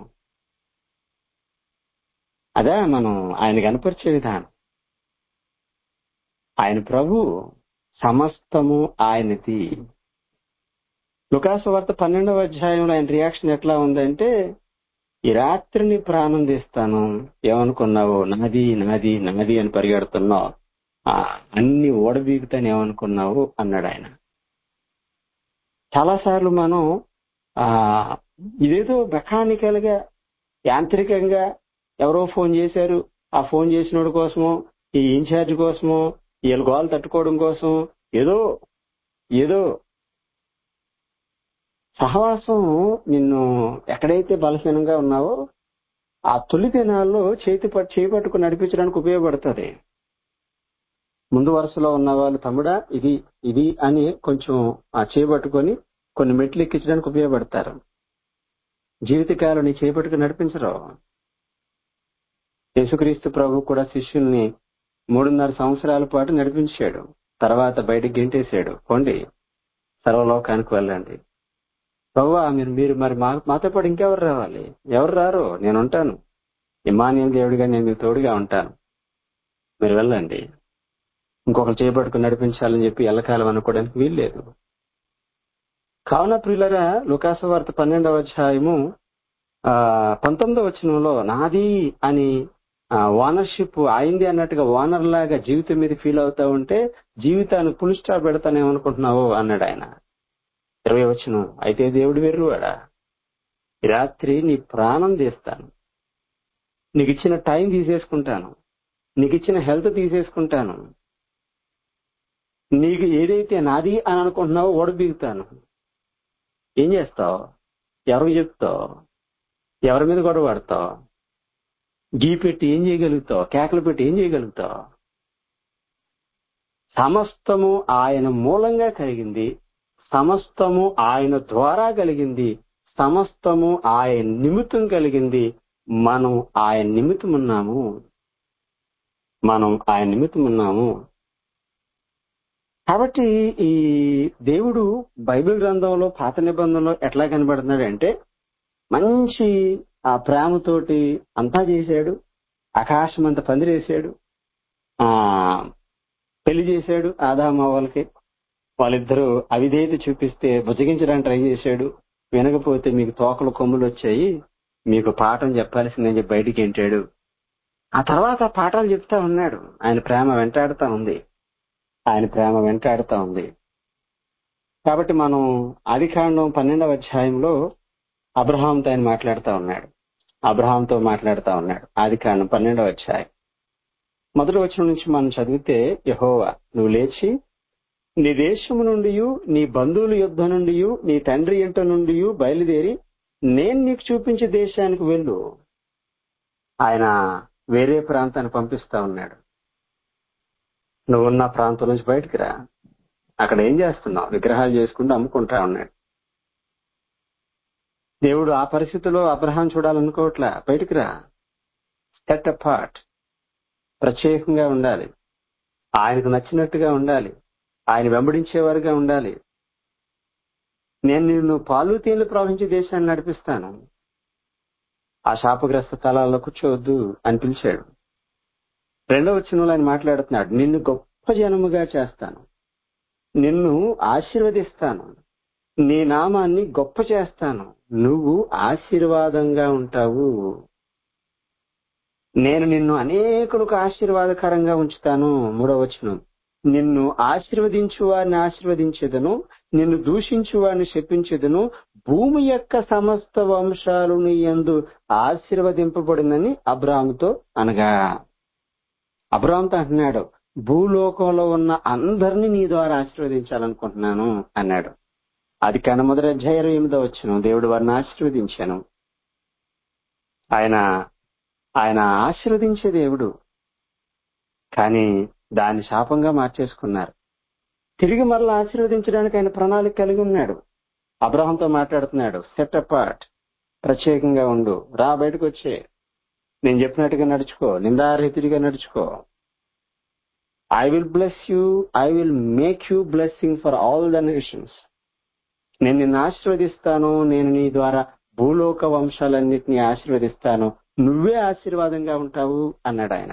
అదే మనం ఆయన కనపరిచే విధానం ఆయన ప్రభు సమస్తము ఆయనది లుకాసు వార్త పన్నెండవ అధ్యాయంలో ఆయన రియాక్షన్ ఎట్లా ఉందంటే ఈ రాత్రిని ప్రాణం తీస్తాను ఏమనుకున్నావు నాది నాది నాది అని పరిగెడుతున్నావు ఆ, అన్ని ఓడబీగుతాను ఏమనుకున్నావు అన్నాడు ఆయన చాలా సార్లు మనం ఆ ఇదేదో మెకానికల్ గా యాంత్రికంగా ఎవరో ఫోన్ చేశారు ఆ ఫోన్ చేసినోడి కోసమో ఈ ఇన్ఛార్జ్ కోసమో వీళ్ళ గోలు తట్టుకోవడం కోసం ఏదో ఏదో సహవాసం నిన్ను ఎక్కడైతే బలహీనంగా ఉన్నావో ఆ తొలి దినాల్లో చేతి పట్- చేయి పట్టుకుని నడిపించడానికి ఉపయోగపడుతుంది ముందు వరుసలో ఉన్న వాళ్ళు తమ్ముడా ఇది ఇది అని కొంచెం ఆ చేపట్టుకొని కొన్ని మెట్లు ఎక్కించడానికి ఉపయోగపడతారు జీవితకాలం నీ చేపట్టుకుని నడిపించరు యేసుక్రీస్తు ప్రభు కూడా శిష్యుల్ని మూడున్నర సంవత్సరాల పాటు నడిపించాడు తర్వాత బయటకు గెంటేశాడు పోండి సర్వలోకానికి వెళ్ళండి ప్రవ్వా మీరు మీరు మరి మా- మాతో పాటు ఇంకెవరు రావాలి ఎవరు రారు నేను ఉంటాను ఇమానియల్ దేవుడిగా నేను మీకు తోడుగా ఉంటాను మీరు వెళ్ళండి ఇంకొకరు చేపట్టుకుని నడిపించాలని చెప్పి ఎల్లకాలం అనుకోవడానికి వీల్లేదు కావున ప్రియులరా లుకాస వార్త పన్నెండవ అధ్యాయము ఆ పంతొమ్మిదవ వచనంలో నాది అని ఓనర్షిప్ అయింది అన్నట్టుగా ఓనర్ లాగా జీవితం మీద ఫీల్ అవుతా ఉంటే జీవితాన్ని పుల్ స్టాప్ పెడతానేమనుకుంటున్నావు అన్నాడు ఆయన ఇరవై వచ్చిన అయితే దేవుడు వెర్రువాడా ఈ రాత్రి నీ ప్రాణం తీస్తాను నీకు ఇచ్చిన టైం తీసేసుకుంటాను నీకు ఇచ్చిన హెల్త్ తీసేసుకుంటాను నీకు ఏదైతే నాది అని అనుకుంటున్నావో ఓడబీగుతాను ఏం చేస్తావు ఎవరికి చెప్తావు ఎవరి మీద గొడవ పడతావు గీ పెట్టి ఏం చేయగలుగుతావు కేకలు పెట్టి ఏం చేయగలుగుతావు సమస్తము ఆయన మూలంగా కలిగింది సమస్తము ఆయన ద్వారా కలిగింది సమస్తము ఆయన నిమిత్తం కలిగింది మనం ఆయన నిమిత్తం ఉన్నాము మనం ఆయన నిమిత్తం ఉన్నాము కాబట్టి ఈ దేవుడు బైబిల్ గ్రంథంలో పాత నిబంధనలో ఎట్లా కనబడుతున్నాడు అంటే మంచి ఆ ప్రేమతోటి అంతా చేశాడు ఆకాశం అంతా పందిరేశాడు ఆ పెళ్లి చేశాడు ఆదామ వాళ్ళకి వాళ్ళిద్దరూ అవిధేయత చూపిస్తే బుజ్జగించడానికి ట్రై చేశాడు వినకపోతే మీకు తోకలు కొమ్ములు వచ్చాయి మీకు పాఠం చెప్పాల్సిందని చెప్పి బయటికి ఎంటాడు ఆ తర్వాత పాఠాలు చెప్తా ఉన్నాడు ఆయన ప్రేమ వెంటాడుతా ఉంది ఆయన ప్రేమ వెంటాడుతా ఉంది కాబట్టి మనం ఆదికాండం పన్నెండవ అధ్యాయంలో అబ్రహాంతో ఆయన మాట్లాడుతా ఉన్నాడు అబ్రహాంతో మాట్లాడుతా ఉన్నాడు ఆదికాండం పన్నెండవ అధ్యాయం మొదటి వచ్చిన నుంచి మనం చదివితే యహోవా నువ్వు లేచి నీ దేశము నుండి నీ బంధువుల యుద్ధ నుండి నీ తండ్రి ఇంట నుండి బయలుదేరి నేను నీకు చూపించే దేశానికి వెళ్ళు ఆయన వేరే ప్రాంతాన్ని పంపిస్తా ఉన్నాడు నువ్వున్న ప్రాంతం నుంచి బయటికి రా అక్కడ ఏం చేస్తున్నావు విగ్రహాలు చేసుకుంటూ అమ్ముకుంటా ఉన్నాడు దేవుడు ఆ పరిస్థితిలో అబ్రహాం చూడాలనుకోవట్లా బయటికి రా సెట్ పార్ట్ ప్రత్యేకంగా ఉండాలి ఆయనకు నచ్చినట్టుగా ఉండాలి ఆయన వెంబడించేవారుగా ఉండాలి నేను నిన్ను పాలు తేళ్లు ప్రవహించే దేశాన్ని నడిపిస్తాను ఆ శాపగ్రస్త స్థలాల్లో కూర్చోవద్దు అని పిలిచాడు రెండవ వచనంలో ఆయన మాట్లాడుతున్నాడు నిన్ను గొప్ప జనముగా చేస్తాను నిన్ను ఆశీర్వదిస్తాను నీ నామాన్ని గొప్ప చేస్తాను నువ్వు ఆశీర్వాదంగా ఉంటావు నేను నిన్ను అనేకులకు ఆశీర్వాదకరంగా ఉంచుతాను మూడవ వచనం నిన్ను ఆశీర్వదించు వారిని ఆశీర్వదించేదను నిన్ను దూషించు వారిని శపించేదను భూమి యొక్క సమస్త వంశాలు నీ యందు ఆశీర్వదింపబడిందని అబ్రాముతో అనగా అబ్రామ్తో అంటున్నాడు భూలోకంలో ఉన్న అందరినీ నీ ద్వారా ఆశీర్వదించాలనుకుంటున్నాను అన్నాడు అది కన మొదటి అధ్యాయ ఇరవై ఎనిమిదో వచ్చిన దేవుడు వారిని ఆశీర్వదించాను ఆయన ఆయన ఆశీర్వదించే దేవుడు కానీ దాన్ని శాపంగా మార్చేసుకున్నారు తిరిగి మరలా ఆశీర్వదించడానికి ఆయన ప్రణాళిక కలిగి ఉన్నాడు అబ్రహంతో మాట్లాడుతున్నాడు సెట్ అపార్ట్ ప్రత్యేకంగా ఉండు రా బయటకు వచ్చే నేను చెప్పినట్టుగా నడుచుకో నిందారహితుడిగా నడుచుకో I will bless you I will make you blessing for all the nations నేను నిన్ను ఆశీర్వదిస్తాను నేను నీ ద్వారా భూలోక వంశాలన్నిటినీ ఆశీర్వదిస్తాను నువ్వే ఆశీర్వాదంగా ఉంటావు అన్నాడు ఆయన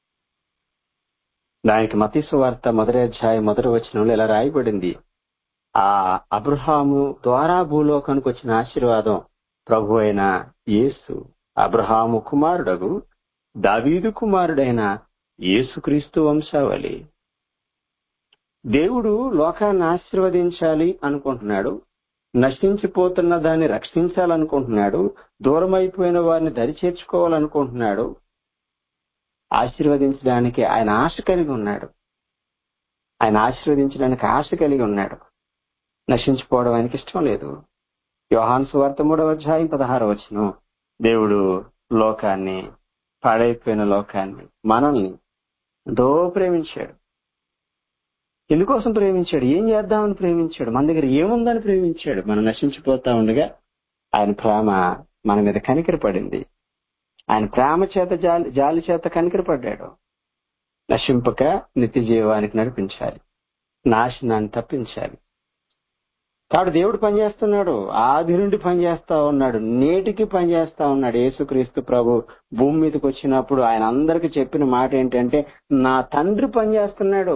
దానికి మతీసు వార్త మొదటి అధ్యాయం మొదటి వచనంలో ఇలా రాయబడింది ఆ అబ్రహాము ద్వారా భూలోకానికి వచ్చిన ఆశీర్వాదం ప్రభు అయిన యేసు అబ్రహాము కుమారుడగు దావీదు కుమారుడైన యేసుక్రీస్తు వంశావళి దేవుడు లోకాన్ని ఆశీర్వదించాలి అనుకుంటున్నాడు నశించిపోతున్న దాన్ని రక్షించాలనుకుంటున్నాడు దూరమైపోయిన వారిని దరి చేర్చుకోవాలనుకుంటున్నాడు ఆశీర్వదించడానికి ఆయన ఆశ కలిగి ఉన్నాడు ఆయన ఆశీర్వదించడానికి ఆశ కలిగి ఉన్నాడు నశించిపోవడం ఆయనకి ఇష్టం లేదు యోహాన్ సువార్త మూడవ అధ్యాయం పదహారు వచ్చిన దేవుడు లోకాన్ని పాడైపోయిన లోకాన్ని మనల్ని ఎంతో ప్రేమించాడు ఎందుకోసం ప్రేమించాడు ఏం చేద్దామని ప్రేమించాడు మన దగ్గర ఏముందని ప్రేమించాడు మనం నశించిపోతా ఉండగా ఆయన ప్రేమ మన మీద కనికరపడింది ఆయన ప్రేమ చేత జాలి జాలి చేత కనికరపడ్డాడు నశింపక నిత్య జీవానికి నడిపించాలి నాశనాన్ని తప్పించాలి కాబట్టి దేవుడు పనిచేస్తున్నాడు ఆది నుండి పనిచేస్తా ఉన్నాడు నేటికి పనిచేస్తా ఉన్నాడు యేసుక్రీస్తు ప్రభు భూమి మీదకి వచ్చినప్పుడు ఆయన అందరికి చెప్పిన మాట ఏంటంటే నా తండ్రి పనిచేస్తున్నాడు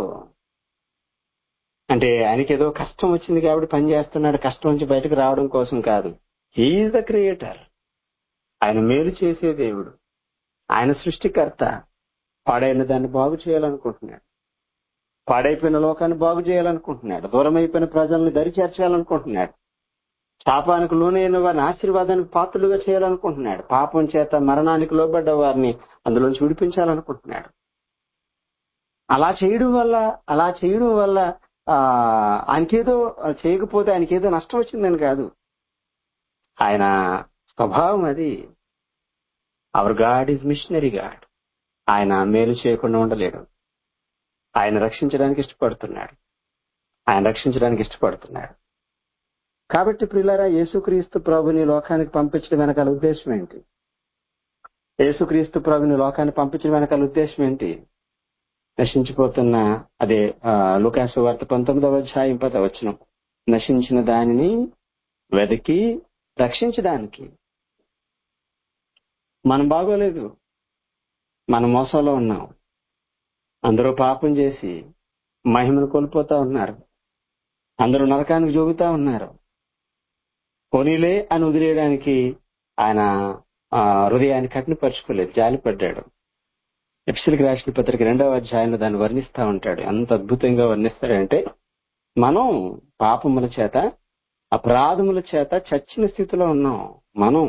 అంటే ఆయనకి ఏదో కష్టం వచ్చింది కాబట్టి పని చేస్తున్నాడు కష్టం నుంచి బయటకు రావడం కోసం కాదు హీఈస్ ద క్రియేటర్ ఆయన మేలు చేసే దేవుడు ఆయన సృష్టికర్త పాడైన దాన్ని బాగు చేయాలనుకుంటున్నాడు పాడైపోయిన లోకాన్ని బాగు చేయాలనుకుంటున్నాడు దూరం అయిపోయిన ప్రజల్ని దరి చేర్చాలనుకుంటున్నాడు పాపానికి లోనైన వారిని ఆశీర్వాదానికి పాత్రలుగా చేయాలనుకుంటున్నాడు పాపం చేత మరణానికి లోబడ్డ వారిని అందులోంచి విడిపించాలనుకుంటున్నాడు అలా చేయడం వల్ల అలా చేయడం వల్ల ఆ ఆయనకేదో చేయకపోతే ఆయనకేదో నష్టం వచ్చిందని కాదు ఆయన స్వభావం అది our God is missionary God ఆయన మేలు చేయకుండా ఉండలేడు ఆయన రక్షించడానికి ఇష్టపడుతున్నాడు ఆయన రక్షించడానికి ఇష్టపడుతున్నాడు కాబట్టి ప్రిలారా యేసుక్రీస్తు ప్రభుని లోకానికి పంపించడం వెనకాల ఉద్దేశం ఏంటి యేసుక్రీస్తు ప్రభుని లోకాన్ని పంపించడం వెనకాల ఉద్దేశం ఏంటి నశించిపోతున్న అదే లుకాసు వార్త పంతొమ్మిదవ అధ్యాయం పద వచ్చిన నశించిన దానిని వెతికి రక్షించడానికి మనం బాగోలేదు మనం మోసంలో ఉన్నాం అందరూ పాపం చేసి మహిమను కోల్పోతా ఉన్నారు అందరూ నరకానికి జోగుతా ఉన్నారు పోనీలే అని వదిలేయడానికి ఆయన హృదయాన్ని కఠినపరుచుకోలేదు జాలిపడ్డాడు ఎఫ్సిల్కి రాసిన పత్రిక రెండవ అధ్యాయంలో దాన్ని వర్ణిస్తా ఉంటాడు ఎంత అద్భుతంగా వర్ణిస్తాడంటే మనం పాపముల చేత అపరాధముల చేత చచ్చిన స్థితిలో ఉన్నాం మనం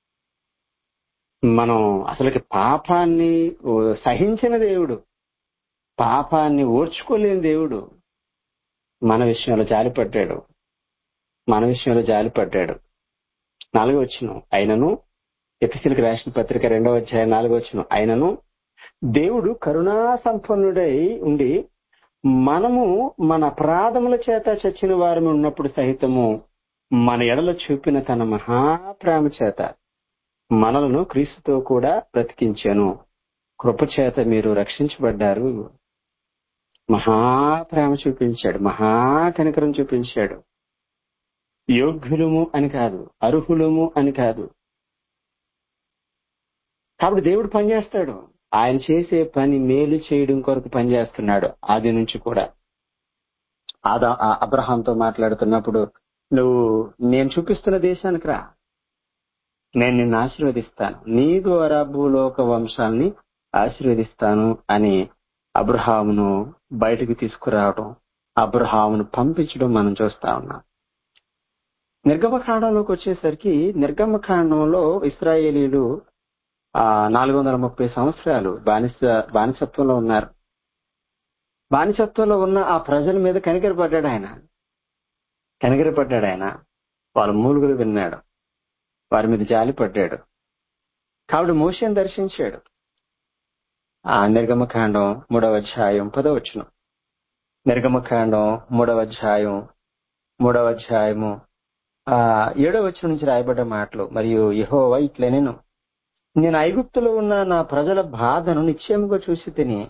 మనం అసలుకి పాపాన్ని సహించిన దేవుడు పాపాన్ని ఓర్చుకోలేని దేవుడు మన విషయంలో జాలిపడ్డాడు మన విషయంలో జాలిపడ్డాడు నాలుగో వచ్చిన అయినను ఎపిసిల్కి రాసిన పత్రిక రెండవ అధ్యాయం నాలుగో వచ్చిన అయినను దేవుడు కరుణా సంపన్నుడై ఉండి మనము మన అపరాధముల చేత చచ్చిన వారం ఉన్నప్పుడు సహితము మన ఎడల చూపిన తన మహాప్రేమ చేత మనలను క్రీస్తుతో కూడా బ్రతికించాను కృపచేత మీరు రక్షించబడ్డారు మహాప్రేమ చూపించాడు మహా కనికరం చూపించాడు యోగ్యులము అని కాదు అర్హులము అని కాదు కాబట్టి దేవుడు పనిచేస్తాడు ఆయన చేసే పని మేలు చేయడం కొరకు పనిచేస్తున్నాడు ఆది నుంచి కూడా ఆదా అబ్రహాంతో మాట్లాడుతున్నప్పుడు నువ్వు నేను చూపిస్తున్న దేశానికి రా నేను నిన్ను ఆశీర్వదిస్తాను నీ ద్వారా భూలోక వంశాల్ని ఆశీర్వదిస్తాను అని అబ్రహామును బయటకు తీసుకురావడం అబ్రహామును పంపించడం మనం చూస్తా ఉన్నాం నిర్గమకాండంలోకి వచ్చేసరికి నిర్గమకాండంలో ఇస్రాయేలీలు ఆ నాలుగు వందల ముప్పై సంవత్సరాలు బానిస బానిసత్వంలో ఉన్నారు బానిసత్వంలో ఉన్న ఆ ప్రజల మీద కనికరపడ్డాడు ఆయన కనికరపడ్డాడు ఆయన వాళ్ళ మూలుగులు విన్నాడు వారి మీద జాలి పడ్డాడు కాబట్టి మోషన్ దర్శించాడు ఆ నిర్గమకాండం మూడవ అధ్యాయం పదవచ్చును నిర్గమకాండం మూడవ అధ్యాయం మూడవ అధ్యాయము ఆ ఏడవ వచ్చిన నుంచి రాయబడ్డ మాటలు మరియు యహోవా ఇట్లే నేను నేను ఐగుప్తులో ఉన్న నా ప్రజల బాధను నిశ్చయముగా చూసి తిని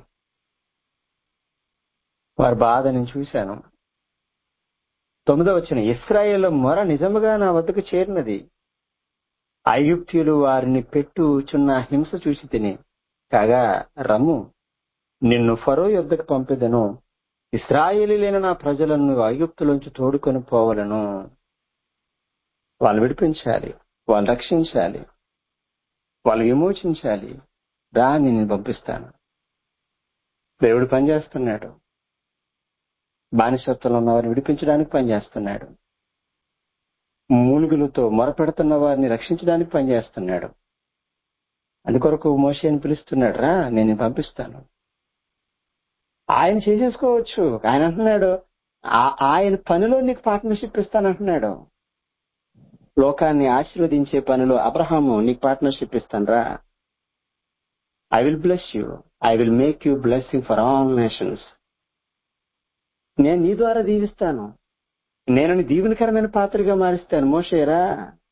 వారి బాధ నేను చూశాను తొమ్మిదో వచ్చిన ఇస్రాయేల్ మొర నిజముగా నా వద్దకు చేరినది ఐగుప్త్యులు వారిని పెట్టుచున్న హింస చూసి తిని కాగా రమ్ము నిన్ను ఫరో యొద్దకు పంపిదను ఇస్రాయేలీలైన నా ప్రజలను ఐగుప్తులోంచి తోడుకొని పోవలను వాళ్ళు విడిపించాలి వాళ్ళు రక్షించాలి వాళ్ళు విమోచించాలి రా నేను పంపిస్తాను దేవుడు పనిచేస్తున్నాడు బానిసత్వంలో ఉన్న వారిని విడిపించడానికి పనిచేస్తున్నాడు మూలుగులతో మొరపెడుతున్న వారిని రక్షించడానికి పనిచేస్తున్నాడు అందుకొరకు మోషేని పిలుస్తున్నాడు రా నేను పంపిస్తాను ఆయన చేసేసుకోవచ్చు ఆయన అంటున్నాడు ఆయన పనిలో నీకు పార్ట్నర్షిప్ ఇస్తానంటున్నాడు లోకాన్ని ఆశీర్వదించే పనిలో అబ్రహాము నీకు పార్ట్నర్షిప్ ఇస్తాను రా I will bless you I will make you blessing for all nations నేను నీ ద్వారా దీవిస్తాను నేను దీవెనకరమైన పాత్రగా మారుస్తాను మోషేరా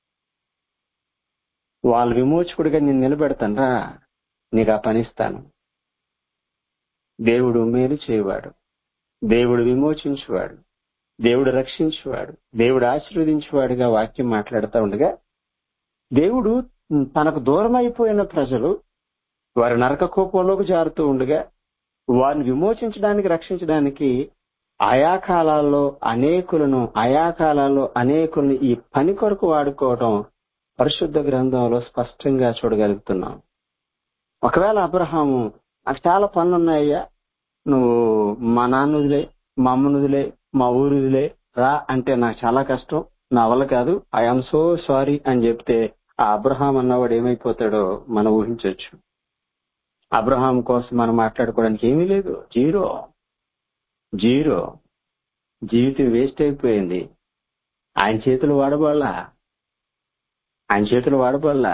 వాళ్ళ విమోచకుడిగా నేను నిలబెడతాను రా నీకు ఆ పనిస్తాను దేవుడు మేలు చేయవాడు దేవుడు విమోచించువాడు దేవుడు రక్షించువాడు దేవుడు ఆశీర్వదించువాడుగా వాక్యం మాట్లాడుతూ ఉండగా దేవుడు తనకు దూరం అయిపోయిన ప్రజలు వారి నరక కోపంలోకి జారుతూ ఉండగా వారిని విమోచించడానికి రక్షించడానికి ఆయా కాలాల్లో అనేకులను ఆయా కాలాల్లో అనేకులను ఈ పని కొరకు వాడుకోవడం పరిశుద్ధ గ్రంథంలో స్పష్టంగా చూడగలుగుతున్నాం ఒకవేళ అబ్రహాము నాకు చాలా పనులు ఉన్నాయ్యా నువ్వు మా నాన్న వదిలే మా అమ్మను వదిలే మా ఊరు వదిలే రా అంటే నాకు చాలా కష్టం నా వల్ల కాదు ఐఎమ్ సో సారీ అని చెప్తే ఆ అబ్రహాం అన్నవాడు ఏమైపోతాడో మనం ఊహించవచ్చు అబ్రహాం కోసం మనం మాట్లాడుకోవడానికి ఏమీ లేదు జీరో జీరో జీవితం వేస్ట్ అయిపోయింది ఆయన చేతులు వాడబడలా ఆయన చేతులు వాడబడలా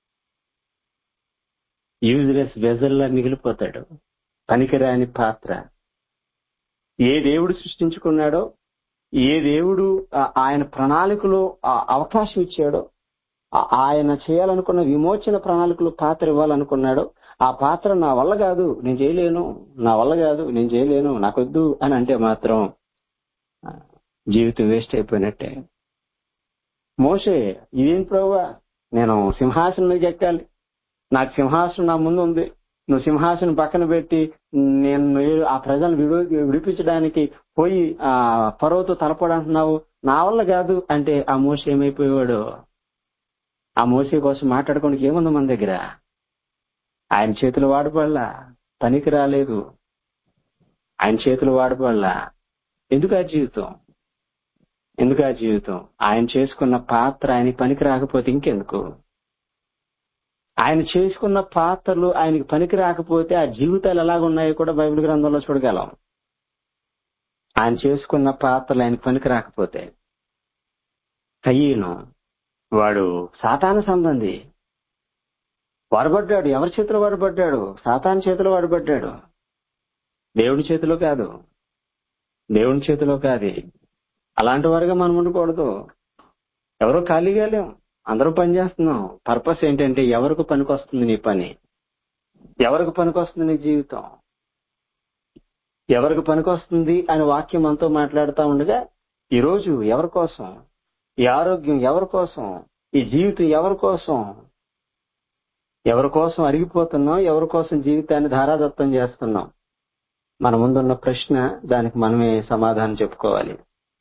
యూజ్లెస్ వెజల్లా మిగిలిపోతాడు పనికిరాని పాత్ర ఏ దేవుడు సృష్టించుకున్నాడో ఏ దేవుడు ఆ- ఆయన ప్రణాళికలో ఆ అవకాశం ఇచ్చాడో ఆ- ఆయన చేయాలనుకున్న విమోచన ప్రణాళికలో పాత్ర ఇవ్వాలనుకున్నాడో ఆ పాత్ర నా వల్ల కాదు నేను చేయలేను నా వల్ల కాదు నేను చేయలేను నాకొద్దు అని అంటే మాత్రం ఆ, జీవితం వేస్ట్ అయిపోయినట్టే మోసే ఇదేం ప్రభువా నేను సింహాసనం మీదకి ఎక్కాలి నాకు సింహాసనం నా ముందు ఉంది నువ్వు సింహాసనం పక్కన పెట్టి నేను ఏ- ఆ ప్రజలను విడి- విడిపించడానికి పోయి ఆ పర్వతో తలపడంటున్నావు నా వల్ల కాదు అంటే ఆ మోస ఏమైపోయేవాడు ఆ మోసే కోసం మాట్లాడుకోవడానికి ఏముంది మన దగ్గర ఆయన చేతులు వాడబడలా పనికి రాలేదు ఆయన చేతులు వాడబడలా ఎందుకు ఆ జీవితం ఎందుకు ఆ జీవితం ఆయన చేసుకున్న పాత్ర ఆయన పనికి రాకపోతే ఇంకెందుకు ఆయన చేసుకున్న పాత్రలు ఆయనకి పనికి రాకపోతే ఆ జీవితాలు ఎలాగున్నాయో కూడా బైబిల్ గ్రంథంలో చూడగలం ఆయన చేసుకున్న పాత్రలు ఆయనకి పనికి రాకపోతే కయ్యను వాడు సాతాన సంబంధి వాడబడ్డాడు ఎవరి చేతిలో వాడబడ్డాడు సాతాన్ చేతిలో వాడబడ్డాడు దేవుడి చేతిలో కాదు దేవుని చేతిలో కాదు అలాంటి వారుగా మనం ఉండకూడదు ఎవరో ఖాళీగా లేం అందరూ పని చేస్తున్నాం పర్పస్ ఏంటంటే ఎవరికి పనికొస్తుంది నీ పని ఎవరికి పనికొస్తుంది నీ జీవితం ఎవరికి పనికొస్తుంది అని వాక్యం మనతో మాట్లాడుతూ ఉండగా ఈ రోజు ఎవరి కోసం ఈ ఆరోగ్యం ఎవరి కోసం ఈ జీవితం ఎవరి కోసం ఎవరి కోసం అరిగిపోతున్నాం ఎవరి కోసం జీవితాన్ని ధారాదత్తం చేస్తున్నాం మన ముందున్న ప్రశ్న దానికి మనమే సమాధానం చెప్పుకోవాలి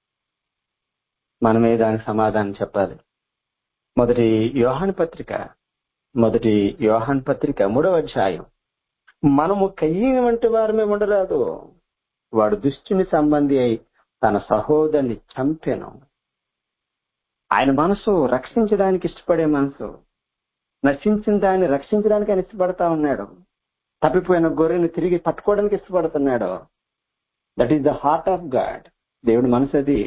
మనమే దానికి సమాధానం చెప్పాలి మొదటి యోహాన్ పత్రిక మొదటి యోహాన్ పత్రిక మూడవ అధ్యాయం మనము కయ్యని వంటి వారమే ఉండరాదు వాడు దుష్టుని సంబంధి అయి తన సహోదరుని చంపెను ఆయన మనసు రక్షించడానికి ఇష్టపడే మనసు నశించిన దాన్ని రక్షించడానికి ఆయన ఇష్టపడతా ఉన్నాడు తప్పిపోయిన గొర్రెని తిరిగి పట్టుకోవడానికి ఇష్టపడుతున్నాడు that is the heart of God దేవుడి మనసు అది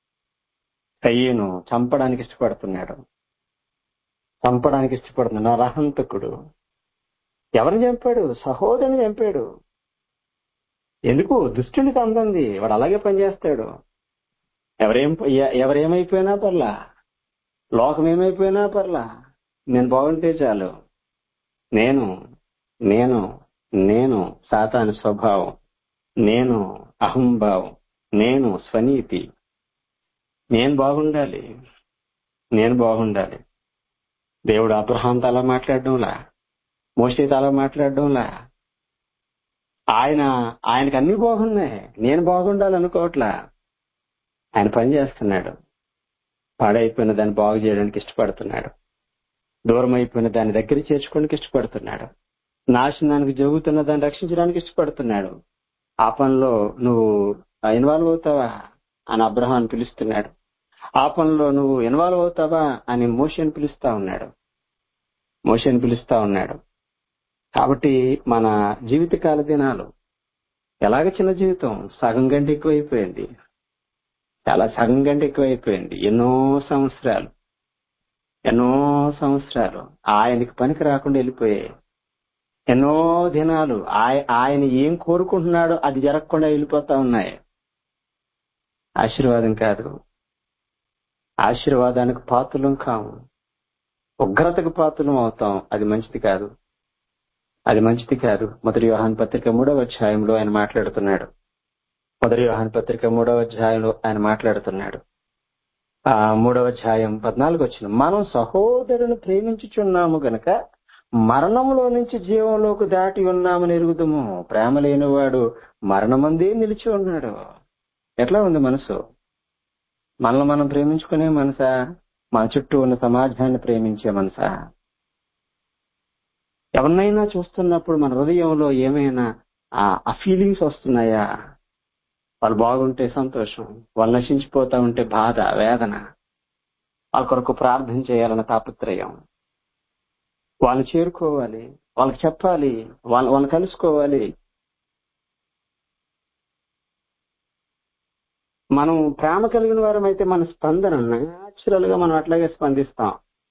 కయ్యను చంపడానికి ఇష్టపడుతున్నాడు చంపడానికి ఇష్టపడుతున్నాడు నరహంతకుడు ఎవరిని చంపాడు సహోదరుని చంపాడు ఎందుకు దుష్టుని సంబంధి వాడు అలాగే పనిచేస్తాడు ఎవరేం ఎ- ఎవరేమైపోయినా పర్లా లోకం ఏమైపోయినా పర్లా నేను బాగుంటే చాలు నేను నేను నేను సాతాను స్వభావం నేను అహంభావం నేను స్వనీతి నేను బాగుండాలి నేను బాగుండాలి దేవుడు అబ్రహాంతో అలా మాట్లాడడంలా మోషేతో అలా మాట్లాడడంలా ఆయన ఆయనకు అన్ని బాగున్నాయి నేను బాగుండాలి అనుకోవట్లా ఆయన పని చేస్తున్నాడు పాడైపోయిన దాన్ని బాగు చేయడానికి ఇష్టపడుతున్నాడు దూరం అయిపోయిన దాన్ని దగ్గర చేర్చుకోవడానికి ఇష్టపడుతున్నాడు నాశనానికి జరుగుతున్న దాన్ని రక్షించడానికి ఇష్టపడుతున్నాడు ఆ పనిలో నువ్వు ఇన్వాల్వ్ అవుతావా అని అబ్రహాం పిలుస్తున్నాడు ఆ పనిలో నువ్వు ఇన్వాల్వ్ అవుతావా అని మోషన్ పిలుస్తా ఉన్నాడు మోషన్ పిలుస్తా ఉన్నాడు కాబట్టి మన జీవితకాల దినాలు ఎలాగ చిన్న జీవితం సగం గంట ఎక్కువైపోయింది చాలా సగం గంట ఎక్కువైపోయింది ఎన్నో సంవత్సరాలు ఎన్నో సంవత్సరాలు ఆయనకి పనికి రాకుండా వెళ్ళిపోయాయి ఎన్నో దినాలు ఆయ- ఆయన ఏం కోరుకుంటున్నాడో అది జరగకుండా వెళ్ళిపోతా ఉన్నాయి ఆశీర్వాదం కాదు ఆశీర్వాదానికి పాత్రలం కాము ఉగ్రతకు పాత్రలం అవుతాం అది మంచిది కాదు అది మంచిది కాదు మొదటి వ్యవహాన్ పత్రిక మూడవ అధ్యాయంలో ఆయన మాట్లాడుతున్నాడు మొదటి వ్యవహాన్ పత్రిక మూడవ అధ్యాయంలో ఆయన మాట్లాడుతున్నాడు ఆ మూడవ అధ్యాయం పద్నాలుగు వచ్చిన మనం సహోదరుని ప్రేమించుచున్నాము గనక మరణంలో నుంచి జీవంలోకి దాటి ఉన్నామని ఎరుగుదము ప్రేమ లేనివాడు మరణమందే నిలిచి ఉన్నాడు ఎట్లా ఉంది మనసు మనల్ని మనం ప్రేమించుకునే మనసా మన చుట్టూ ఉన్న సమాజాన్ని ప్రేమించే మనసా ఎవరినైనా చూస్తున్నప్పుడు మన హృదయంలో ఏమైనా ఆ ఫీలింగ్స్ వస్తున్నాయా వాళ్ళు బాగుంటే సంతోషం వాళ్ళు నశించిపోతా ఉంటే బాధ వేదన వాళ్ళ కొరకు ప్రార్థన చేయాలన్న తాపత్రయం వాళ్ళు చేరుకోవాలి వాళ్ళకి చెప్పాలి వాళ్ళ వాళ్ళని కలుసుకోవాలి మనం ప్రేమ కలిగిన వారం అయితే మన స్పందన న్యాచురల్ గా మనం అట్లాగే స్పందిస్తాం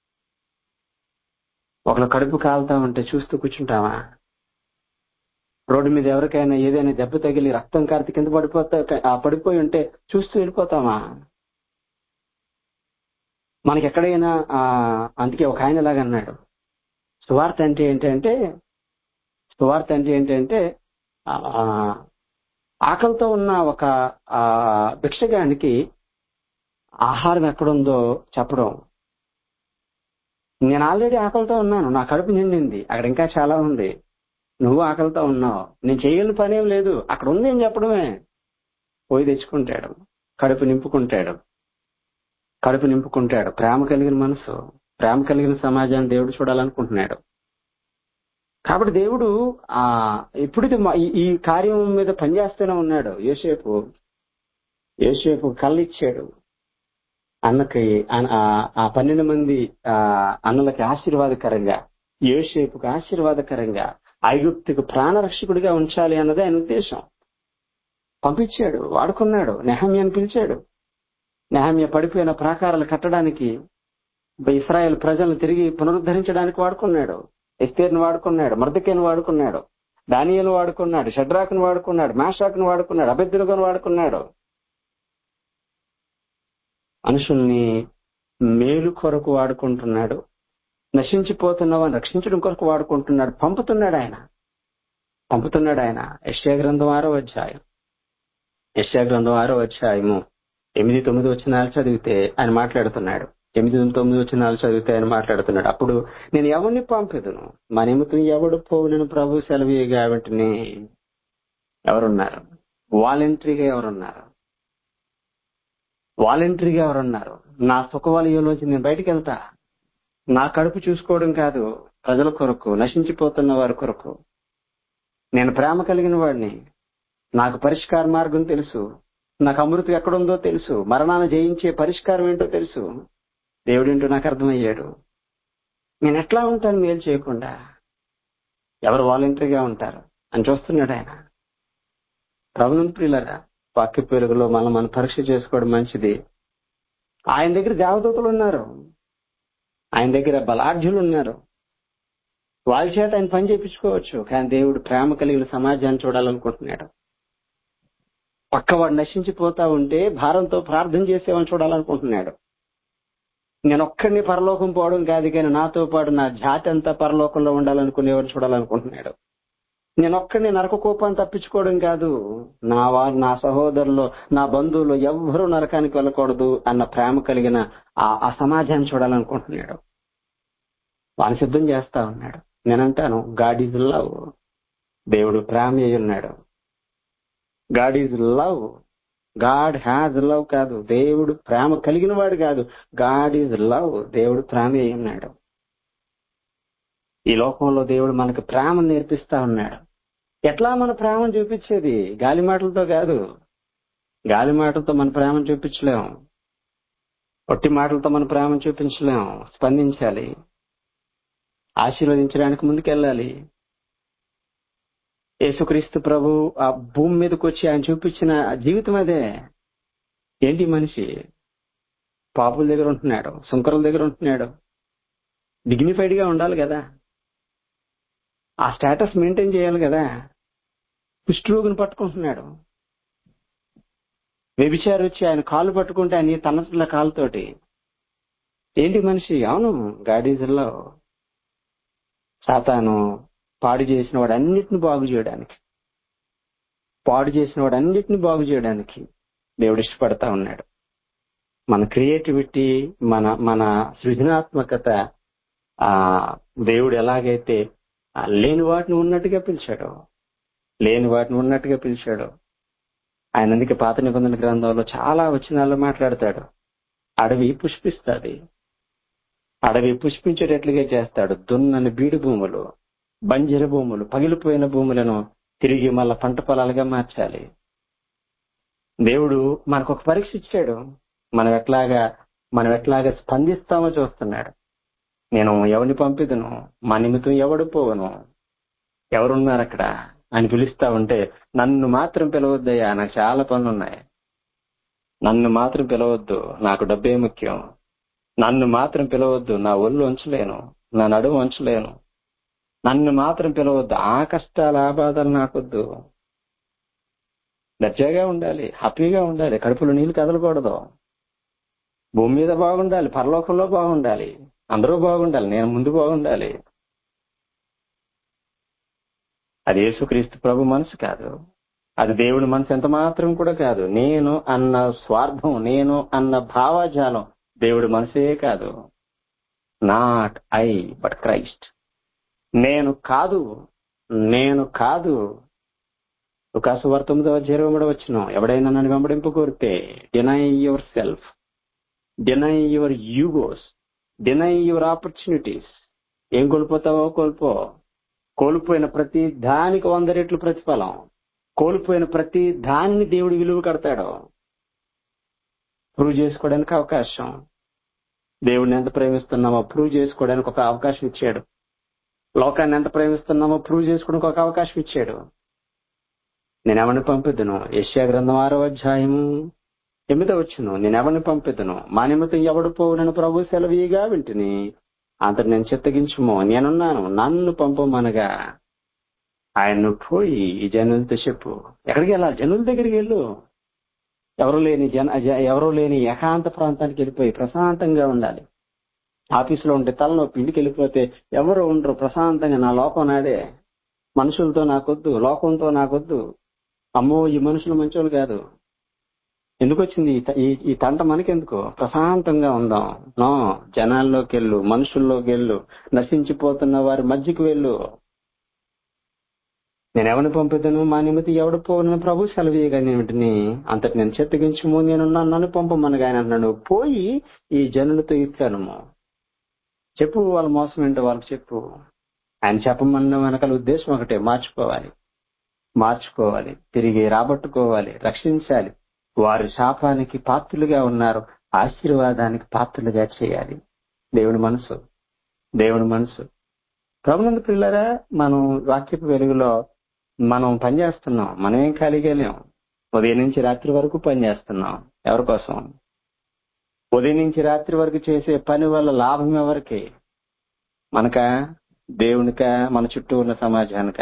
ఒకళ్ళ కడుపు కాలుతా ఉంటే చూస్తూ కూర్చుంటామా రోడ్డు మీద ఎవరికైనా ఏదైనా దెబ్బ తగిలి రక్తం కార్తి కింద పడిపోతా ఆ పడిపోయి ఉంటే చూస్తూ వెళ్ళిపోతామా మనకి ఎక్కడైనా ఆ అందుకే ఒక ఆయన లాగా అన్నాడు సువార్త అంటే ఏంటంటే సువార్త అంటే ఏంటంటే ఆ, ఆకలితో ఉన్న ఒక ఆ భిక్షగానికి ఆహారం ఎక్కడుందో చెప్పడం నేను ఆల్రెడీ ఆకలితో ఉన్నాను నా కడుపు నిండింది అక్కడ ఇంకా చాలా ఉంది నువ్వు ఆకలితో ఉన్నావు నేను చేయగలిగిన పనేం లేదు అక్కడ ఉంది అని చెప్పడమే పోయి తెచ్చుకుంటాడు కడుపు నింపుకుంటాడు కడుపు నింపుకుంటాడు ప్రేమ కలిగిన మనసు ప్రేమ కలిగిన సమాజాన్ని దేవుడు చూడాలనుకుంటున్నాడు కాబట్టి దేవుడు ఆ ఎప్పుడైతే మా- ఈ- ఈ కార్యం మీద పనిచేస్తూనే ఉన్నాడు యోసేపు యోసేపు కళ్ళు ఇచ్చాడు అన్నకి ఆ- ఆ- ఆ పన్నెండు మంది ఆ అన్నలకి ఆశీర్వాదకరంగా యోసేపుకు ఆశీర్వాదకరంగా ఐగుప్తుకు ప్రాణరక్షకుడిగా ఉంచాలి అన్నది ఆయన ఉద్దేశం పంపించాడు వాడుకున్నాడు నెహమ్యాన్ని పిలిచాడు నెహమ్య పడిపోయిన ప్రాకారాలు కట్టడానికి ఇస్రాయేల్ ప్రజలను తిరిగి పునరుద్ధరించడానికి వాడుకున్నాడు ఎస్తేర్ని వాడుకున్నాడు మర్దకేని వాడుకున్నాడు దానియలు వాడుకున్నాడు షడ్రాకును వాడుకున్నాడు మేషాకును వాడుకున్నాడు అభ్యర్థులను వాడుకున్నాడు మనుషుల్ని మేలు కొరకు వాడుకుంటున్నాడు నశించిపోతున్న వారిని రక్షించడం కొరకు వాడుకుంటున్నాడు పంపుతున్నాడు ఆయన పంపుతున్నాడు ఆయన యశ్యా గ్రంథం ఆరో అధ్యాయం యశ్యా గ్రంథం ఆరో అధ్యాయము ఎనిమిది తొమ్మిది వచ్చినాలు చదివితే ఆయన మాట్లాడుతున్నాడు ఎనిమిది తొమ్మిది వచ్చినాలు చదివితే ఆయన మాట్లాడుతున్నాడు అప్పుడు నేను ఎవరిని పంపెదును మా నిమిత్తం ఎవడు పోవునని ప్రభు సెలవు కాబట్టి ఎవరున్నారు వాలంటరీగా ఎవరున్నారు వాలంటరీగా ఎవరున్నారు నా సుఖవలయంలోంచి నేను బయటికి వెళ్తా నా కడుపు చూసుకోవడం కాదు ప్రజల కొరకు నశించిపోతున్న వారి కొరకు నేను ప్రేమ కలిగిన వాడిని నాకు పరిష్కార మార్గం తెలుసు నాకు అమృతం ఎక్కడుందో తెలుసు మరణాన్ని జయించే పరిష్కారం ఏంటో తెలుసు దేవుడేంటో నాకు అర్థమయ్యాడు నేను ఎట్లా ఉంటాను మేలు చేయకుండా ఎవరు వాలంటరీగా ఉంటారు అని చూస్తున్నాడు ఆయన ప్రభుత్వం ప్రియులరా వాక్య పేరుగులో మనం మనం పరీక్ష చేసుకోవడం మంచిది ఆయన దగ్గర దేవదూతలు ఉన్నారు ఆయన దగ్గర బలాఢ్యులు ఉన్నారు వాళ్ళ చేత ఆయన పని చేయించుకోవచ్చు కానీ దేవుడు ప్రేమ కలిగిన సమాజాన్ని చూడాలనుకుంటున్నాడు పక్కవాడు నశించిపోతా ఉంటే భారంతో ప్రార్థన చేసేవాడిని చూడాలనుకుంటున్నాడు నేను ఒక్కడిని పరలోకం పోవడం కాదు కానీ నాతో పాటు నా జాతి అంతా పరలోకంలో ఉండాలనుకునేవాడిని చూడాలనుకుంటున్నాడు నేను ఒక్కడిని నరక కోపాన్ని తప్పించుకోవడం కాదు నా వారు నా సహోదరులు నా బంధువులు ఎవ్వరూ నరకానికి వెళ్ళకూడదు అన్న ప్రేమ కలిగిన ఆ ఆ సమాజాన్ని చూడాలనుకుంటున్నాడు వాని సిద్ధం చేస్తా ఉన్నాడు నేనంటాను గాడ్ ఈజ్ లవ్ దేవుడు ప్రేమ అయి ఉన్నాడు God is love God has love కాదు దేవుడు ప్రేమ కలిగిన వాడు కాదు గాడ్ ఈజ్ లవ్ దేవుడు ప్రేమ అయి ఉన్నాడు ఈ లోకంలో దేవుడు మనకు ప్రేమ నేర్పిస్తా ఉన్నాడు ఎట్లా మన ప్రేమను చూపించేది గాలి మాటలతో కాదు గాలి మాటలతో మన ప్రేమను చూపించలేం ఒట్టి మాటలతో మన ప్రేమను చూపించలేం స్పందించాలి ఆశీర్వదించడానికి ముందుకెళ్ళాలి యేసుక్రీస్తు ప్రభు ఆ భూమి మీదకి వచ్చి ఆయన చూపించిన జీవితం అదే ఏంటి మనిషి పాపుల దగ్గర ఉంటున్నాడు సుంకరుల దగ్గర ఉంటున్నాడు డిగ్నిఫైడ్ గా ఉండాలి కదా ఆ స్టేటస్ మెయింటైన్ చేయాలి కదా కుష్ఠరోగిని పట్టుకుంటున్నాడు వ్యభిచారి వచ్చి ఆయన కాలు పట్టుకుంటే ఆయన తనట్ల కాలుతోటి ఏంటి మనిషి అవును గాడీజుల్లో సాతాను పాడు చేసిన వాడు అన్నిటిని బాగు చేయడానికి పాడు చేసిన వాడు అన్నిటిని బాగు చేయడానికి దేవుడు ఇష్టపడతా ఉన్నాడు మన క్రియేటివిటీ మన మన సృజనాత్మకత ఆ దేవుడు ఎలాగైతే ఆ లేని వాటిని ఉన్నట్టుగా పిలిచాడు లేని వాటిని ఉన్నట్టుగా పిలిచాడు ఆయన అందుకే పాత నిబంధన గ్రంథంలో చాలా వచనాల్లో మాట్లాడతాడు అడవి పుష్పిస్తుంది అడవి పుష్పించేటట్లుగా చేస్తాడు దున్నని బీడు భూములు బంజరు భూములు పగిలిపోయిన భూములను తిరిగి మళ్ళా పంట పొలాలుగా మార్చాలి దేవుడు మనకు ఒక పరీక్ష ఇచ్చాడు మనం ఎట్లాగా మనం ఎట్లాగా స్పందిస్తామో చూస్తున్నాడు నేను ఎవరిని పంపిదను మా నిమిత్తం ఎవడు పోవను ఎవరున్నారు అక్కడ అని పిలుస్తా ఉంటే నన్ను మాత్రం పిలవద్దయ్యా నాకు చాలా పనులు ఉన్నాయి నన్ను మాత్రం పిలవద్దు నాకు డబ్బే ముఖ్యం నన్ను మాత్రం పిలవద్దు నా ఒళ్ళు ఉంచలేను నా నడుము ఉంచలేను నన్ను మాత్రం పిలవద్దు ఆ కష్టాల ఆ బాధలు నాకొద్దు దర్జాగా ఉండాలి హ్యాపీగా ఉండాలి కడుపులో నీళ్లు కదలకూడదు భూమి మీద బాగుండాలి పరలోకంలో బాగుండాలి అందరూ బాగుండాలి నేను ముందు బాగుండాలి అది యేసుక్రీస్తు ప్రభు మనసు కాదు అది దేవుని మనసు ఎంత మాత్రం కూడా కాదు నేను అన్న స్వార్థం నేను అన్న భావజాలం దేవుడి మనసే కాదు నాట్ ఐ బట్ క్రైస్ట్ నేను కాదు నేను కాదు లుకాసు వారు తొమ్మిదవ చేరవబడి వచ్చిన ఎవడైనా నన్ను వెంబడింపు కోరితే deny yourself deny your egos deny your opportunities ఏం కోల్పోతావో కోల్పో కోల్పోయిన ప్రతి దానికి వంద రెట్లు ప్రతిఫలం కోల్పోయిన ప్రతి దాన్ని దేవుడి విలువ కడతాడు ప్రూవ్ చేసుకోవడానికి అవకాశం దేవుడిని ఎంత ప్రేమిస్తున్నామో ప్రూవ్ చేసుకోవడానికి ఒక అవకాశం ఇచ్చాడు లోకాన్ని ఎంత ప్రేమిస్తున్నామో ప్రూవ్ చేసుకోవడానికి ఒక అవకాశం ఇచ్చాడు నేను ఎవరిని పంపిద్దును యశ్యా గ్రంథం ఆరో అధ్యాయము ఎనిమిదో వచ్చును నేను ఎవరిని పంపిద్దును మా నిమిత్తం ఎవడు పోవునని ప్రభు సెలవీగా వింటిని అంతటి నేను చిత్తగించుమో నేనున్నాను నన్ను పంపమనగా ఆయన్ను పోయి ఈ జనులతో చెప్పు ఎక్కడికి వెళ్ళాలి జనుల దగ్గరికి వెళ్ళు ఎవరు లేని జన జ- ఎవరు లేని ఏకాంత ప్రాంతానికి వెళ్ళిపోయి ప్రశాంతంగా ఉండాలి ఆఫీసులో ఉంటే తలనొప్పి ఇంటికి వెళ్ళిపోతే ఎవరు ఉండరు ప్రశాంతంగా నా లోకం నాదే మనుషులతో నాకొద్దు లోకంతో నాకొద్దు అమ్మో ఈ మనుషులు మంచోళ్ళు కాదు ఎందుకు వచ్చింది ఈ త- ఈ- ఈ తంట మనకెందుకు ప్రశాంతంగా ఉందాం నో జనాల్లోకి వెళ్ళు మనుషుల్లోకి వెళ్ళు నశించిపోతున్న వారి మధ్యకు వెళ్ళు నేను ఎవరిని పంపుతాను మా నిమిత్తం ఎవడు పోను ప్రభు సెలవీయగా ఏమిటిని అంతటి నేను చెత్తగించుము నేను నన్ను పంపమనగా ఆయన అన్నాడు పోయి ఈ జనులతో ఇట్లనము చెప్పు వాళ్ళ మోసం ఏంటో వాళ్ళకి చెప్పు ఆయన చెప్పమన్న వెనకాల ఉద్దేశం ఒకటే మార్చుకోవాలి మార్చుకోవాలి తిరిగి రాబట్టుకోవాలి రక్షించాలి వారి శాపానికి పాత్రులుగా ఉన్నారు ఆశీర్వాదానికి పాత్రులుగా చేయాలి దేవుని మనసు దేవుని మనసు ప్రభునందు పిల్లరా మనం వాక్యపు వెలుగులో మనం పనిచేస్తున్నాం మనం ఏం ఖాళీగా లేం ఉదయం నుంచి రాత్రి వరకు పనిచేస్తున్నాం ఎవరి కోసం ఉదయం నుంచి రాత్రి వరకు చేసే పని వల్ల లాభం ఎవరికి మనక దేవునిక మన చుట్టూ ఉన్న సమాజానిక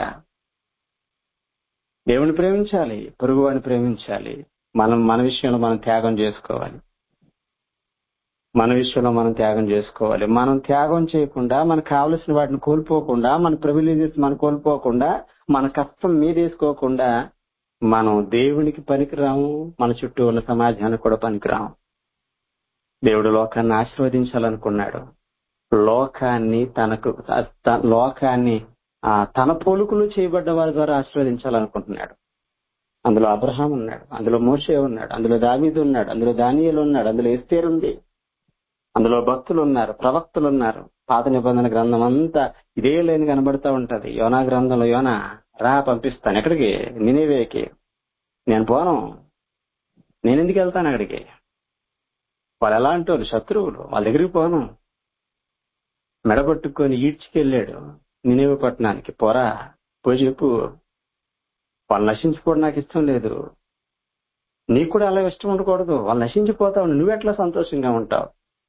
దేవుని ప్రేమించాలి పొరుగువాడిని ప్రేమించాలి మనం మన విషయంలో మనం త్యాగం చేసుకోవాలి మన విషయంలో మనం త్యాగం చేసుకోవాలి మనం త్యాగం చేయకుండా మనకు కావలసిన వాటిని కోల్పోకుండా మన ప్రివిలేజెస్ మనం కోల్పోకుండా మన కష్టం మీదేసుకోకుండా మనం దేవునికి పనికిరాము మన చుట్టూ ఉన్న సమాజానికి కూడా పనికిరాము దేవుడు లోకాన్ని ఆశీర్వదించాలనుకున్నాడు లోకాన్ని తనకు త- లోకాన్ని ఆ, తన పోలుకులు చేయబడ్డ వారి ద్వారా ఆశీర్వదించాలనుకుంటున్నాడు అందులో అబ్రహాం ఉన్నాడు అందులో మోషే ఉన్నాడు అందులో దావీదు ఉన్నాడు అందులో దానియలు ఉన్నాడు అందులో ఎస్తేరు ఉంది అందులో భక్తులు ఉన్నారు ప్రవక్తలు ఉన్నారు పాత నిబంధన గ్రంథం అంతా ఇదే లేని కనబడతా ఉంటది యోనా గ్రంథంలో యోనా రా పంపిస్తాను ఎక్కడికి నినేవేకి నేను పోను నేను ఎందుకు వెళ్తాను అక్కడికి వాళ్ళు ఎలాంటి వాళ్ళు శత్రువులు వాళ్ళ దగ్గరికి పోను మెడబట్టుకొని ఈడ్చుకెళ్ళాడు నినేవి పట్టణానికి పోరా పోయి చెప్పు వాళ్ళు నశించిపోవడం నాకు ఇష్టం లేదు నీకు కూడా అలా ఇష్టం ఉండకూడదు వాళ్ళు నశించిపోతావు నువ్వెట్లా సంతోషంగా ఉంటావు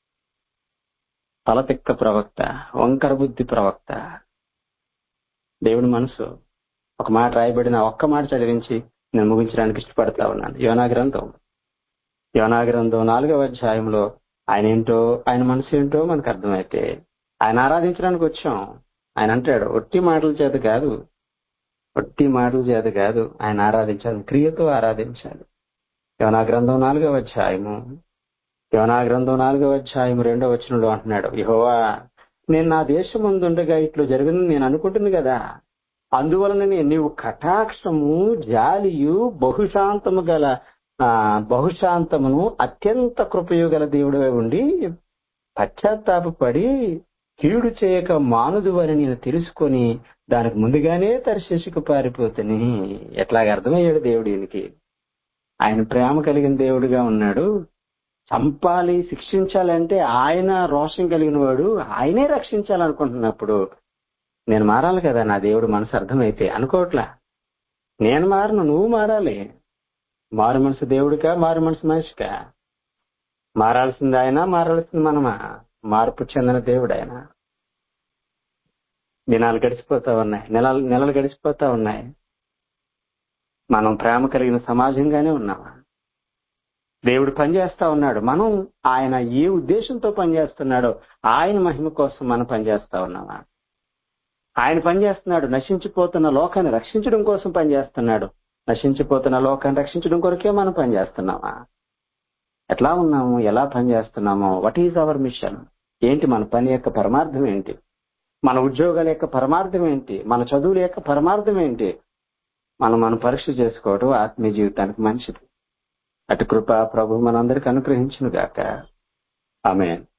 తలతిక్క ప్రవక్త వంకర బుద్ధి ప్రవక్త దేవుడి మనసు ఒక మాట రాయబడిన ఒక్క మాట చదివించి నేను ముగించడానికి ఇష్టపడతా ఉన్నాను యోనా గ్రంథం యోనా గ్రంథం నాలుగవ అధ్యాయంలో ఆయన ఏంటో ఆయన మనసు ఏంటో మనకు అర్థమైతే ఆయన ఆరాధించడానికి వచ్చాం ఆయన అంటాడు ఒట్టి మాటల చేత కాదు ఒట్టి మాటల చేత కాదు ఆయన ఆరాధించాలి క్రియతో ఆరాధించాలి యోనా గ్రంథం నాలుగవ అధ్యాయము యోనా గ్రంథం నాలుగవ అధ్యాయం రెండవ వచనంలో అంటున్నాడు యహోవా నేను నా దేశం ముందుండగా ఇట్లు జరిగింది నేను అనుకుంటుంది కదా అందువలననే నీవు కటాక్షము జాలియు బహుశాంతము గల ఆ, బహుశాంతమును అత్యంత కృపయు గల దేవుడివై ఉండి పశ్చాత్తాపడి కీడు చేయక మానుదు అని నేను తెలుసుకొని దానికి ముందుగానే తర్శిషకు పారిపోతుని ఎట్లాగ అర్థమయ్యాడు దేవుడు ఈయనకి ఆయన ప్రేమ కలిగిన దేవుడిగా ఉన్నాడు చంపాలి శిక్షించాలంటే ఆయన రోషం కలిగిన వాడు ఆయనే రక్షించాలనుకుంటున్నప్పుడు నేను మారాలి కదా నా దేవుడు మనసు అర్థమైతే అనుకోవట్లా నేను మారను నువ్వు మారాలి మారు మనసు దేవుడికా మారు మనసు మనిషికా మారాల్సింది ఆయన మారాల్సింది మనమా మార్పు చెందిన దేవుడు ఆయన దినాలు గడిచిపోతా ఉన్నాయి నెలలు నెలలు గడిచిపోతా ఉన్నాయి మనం ప్రేమ కలిగిన సమాజంగానే ఉన్నామా దేవుడు పనిచేస్తా ఉన్నాడు మనం ఆయన ఏ ఉద్దేశంతో పనిచేస్తున్నాడో ఆయన మహిమ కోసం మనం పనిచేస్తా ఉన్నామా ఆయన పనిచేస్తున్నాడు నశించిపోతున్న లోకాన్ని రక్షించడం కోసం పనిచేస్తున్నాడు నశించిపోతున్న లోకాన్ని రక్షించడం కొరకే మనం పనిచేస్తున్నామా ఎట్లా ఉన్నాము ఎలా పనిచేస్తున్నామో వాట్ ఈజ్ అవర్ మిషన్ ఏంటి మన పని యొక్క పరమార్థం ఏంటి మన ఉద్యోగాల యొక్క పరమార్థం ఏంటి మన చదువుల యొక్క పరమార్థం ఏంటి మనం మనం పరీక్ష చేసుకోవడం ఆత్మీయ జీవితానికి మంచిది అటు కృప ప్రభు మనందరికి అనుగ్రహించును గాక ఆమె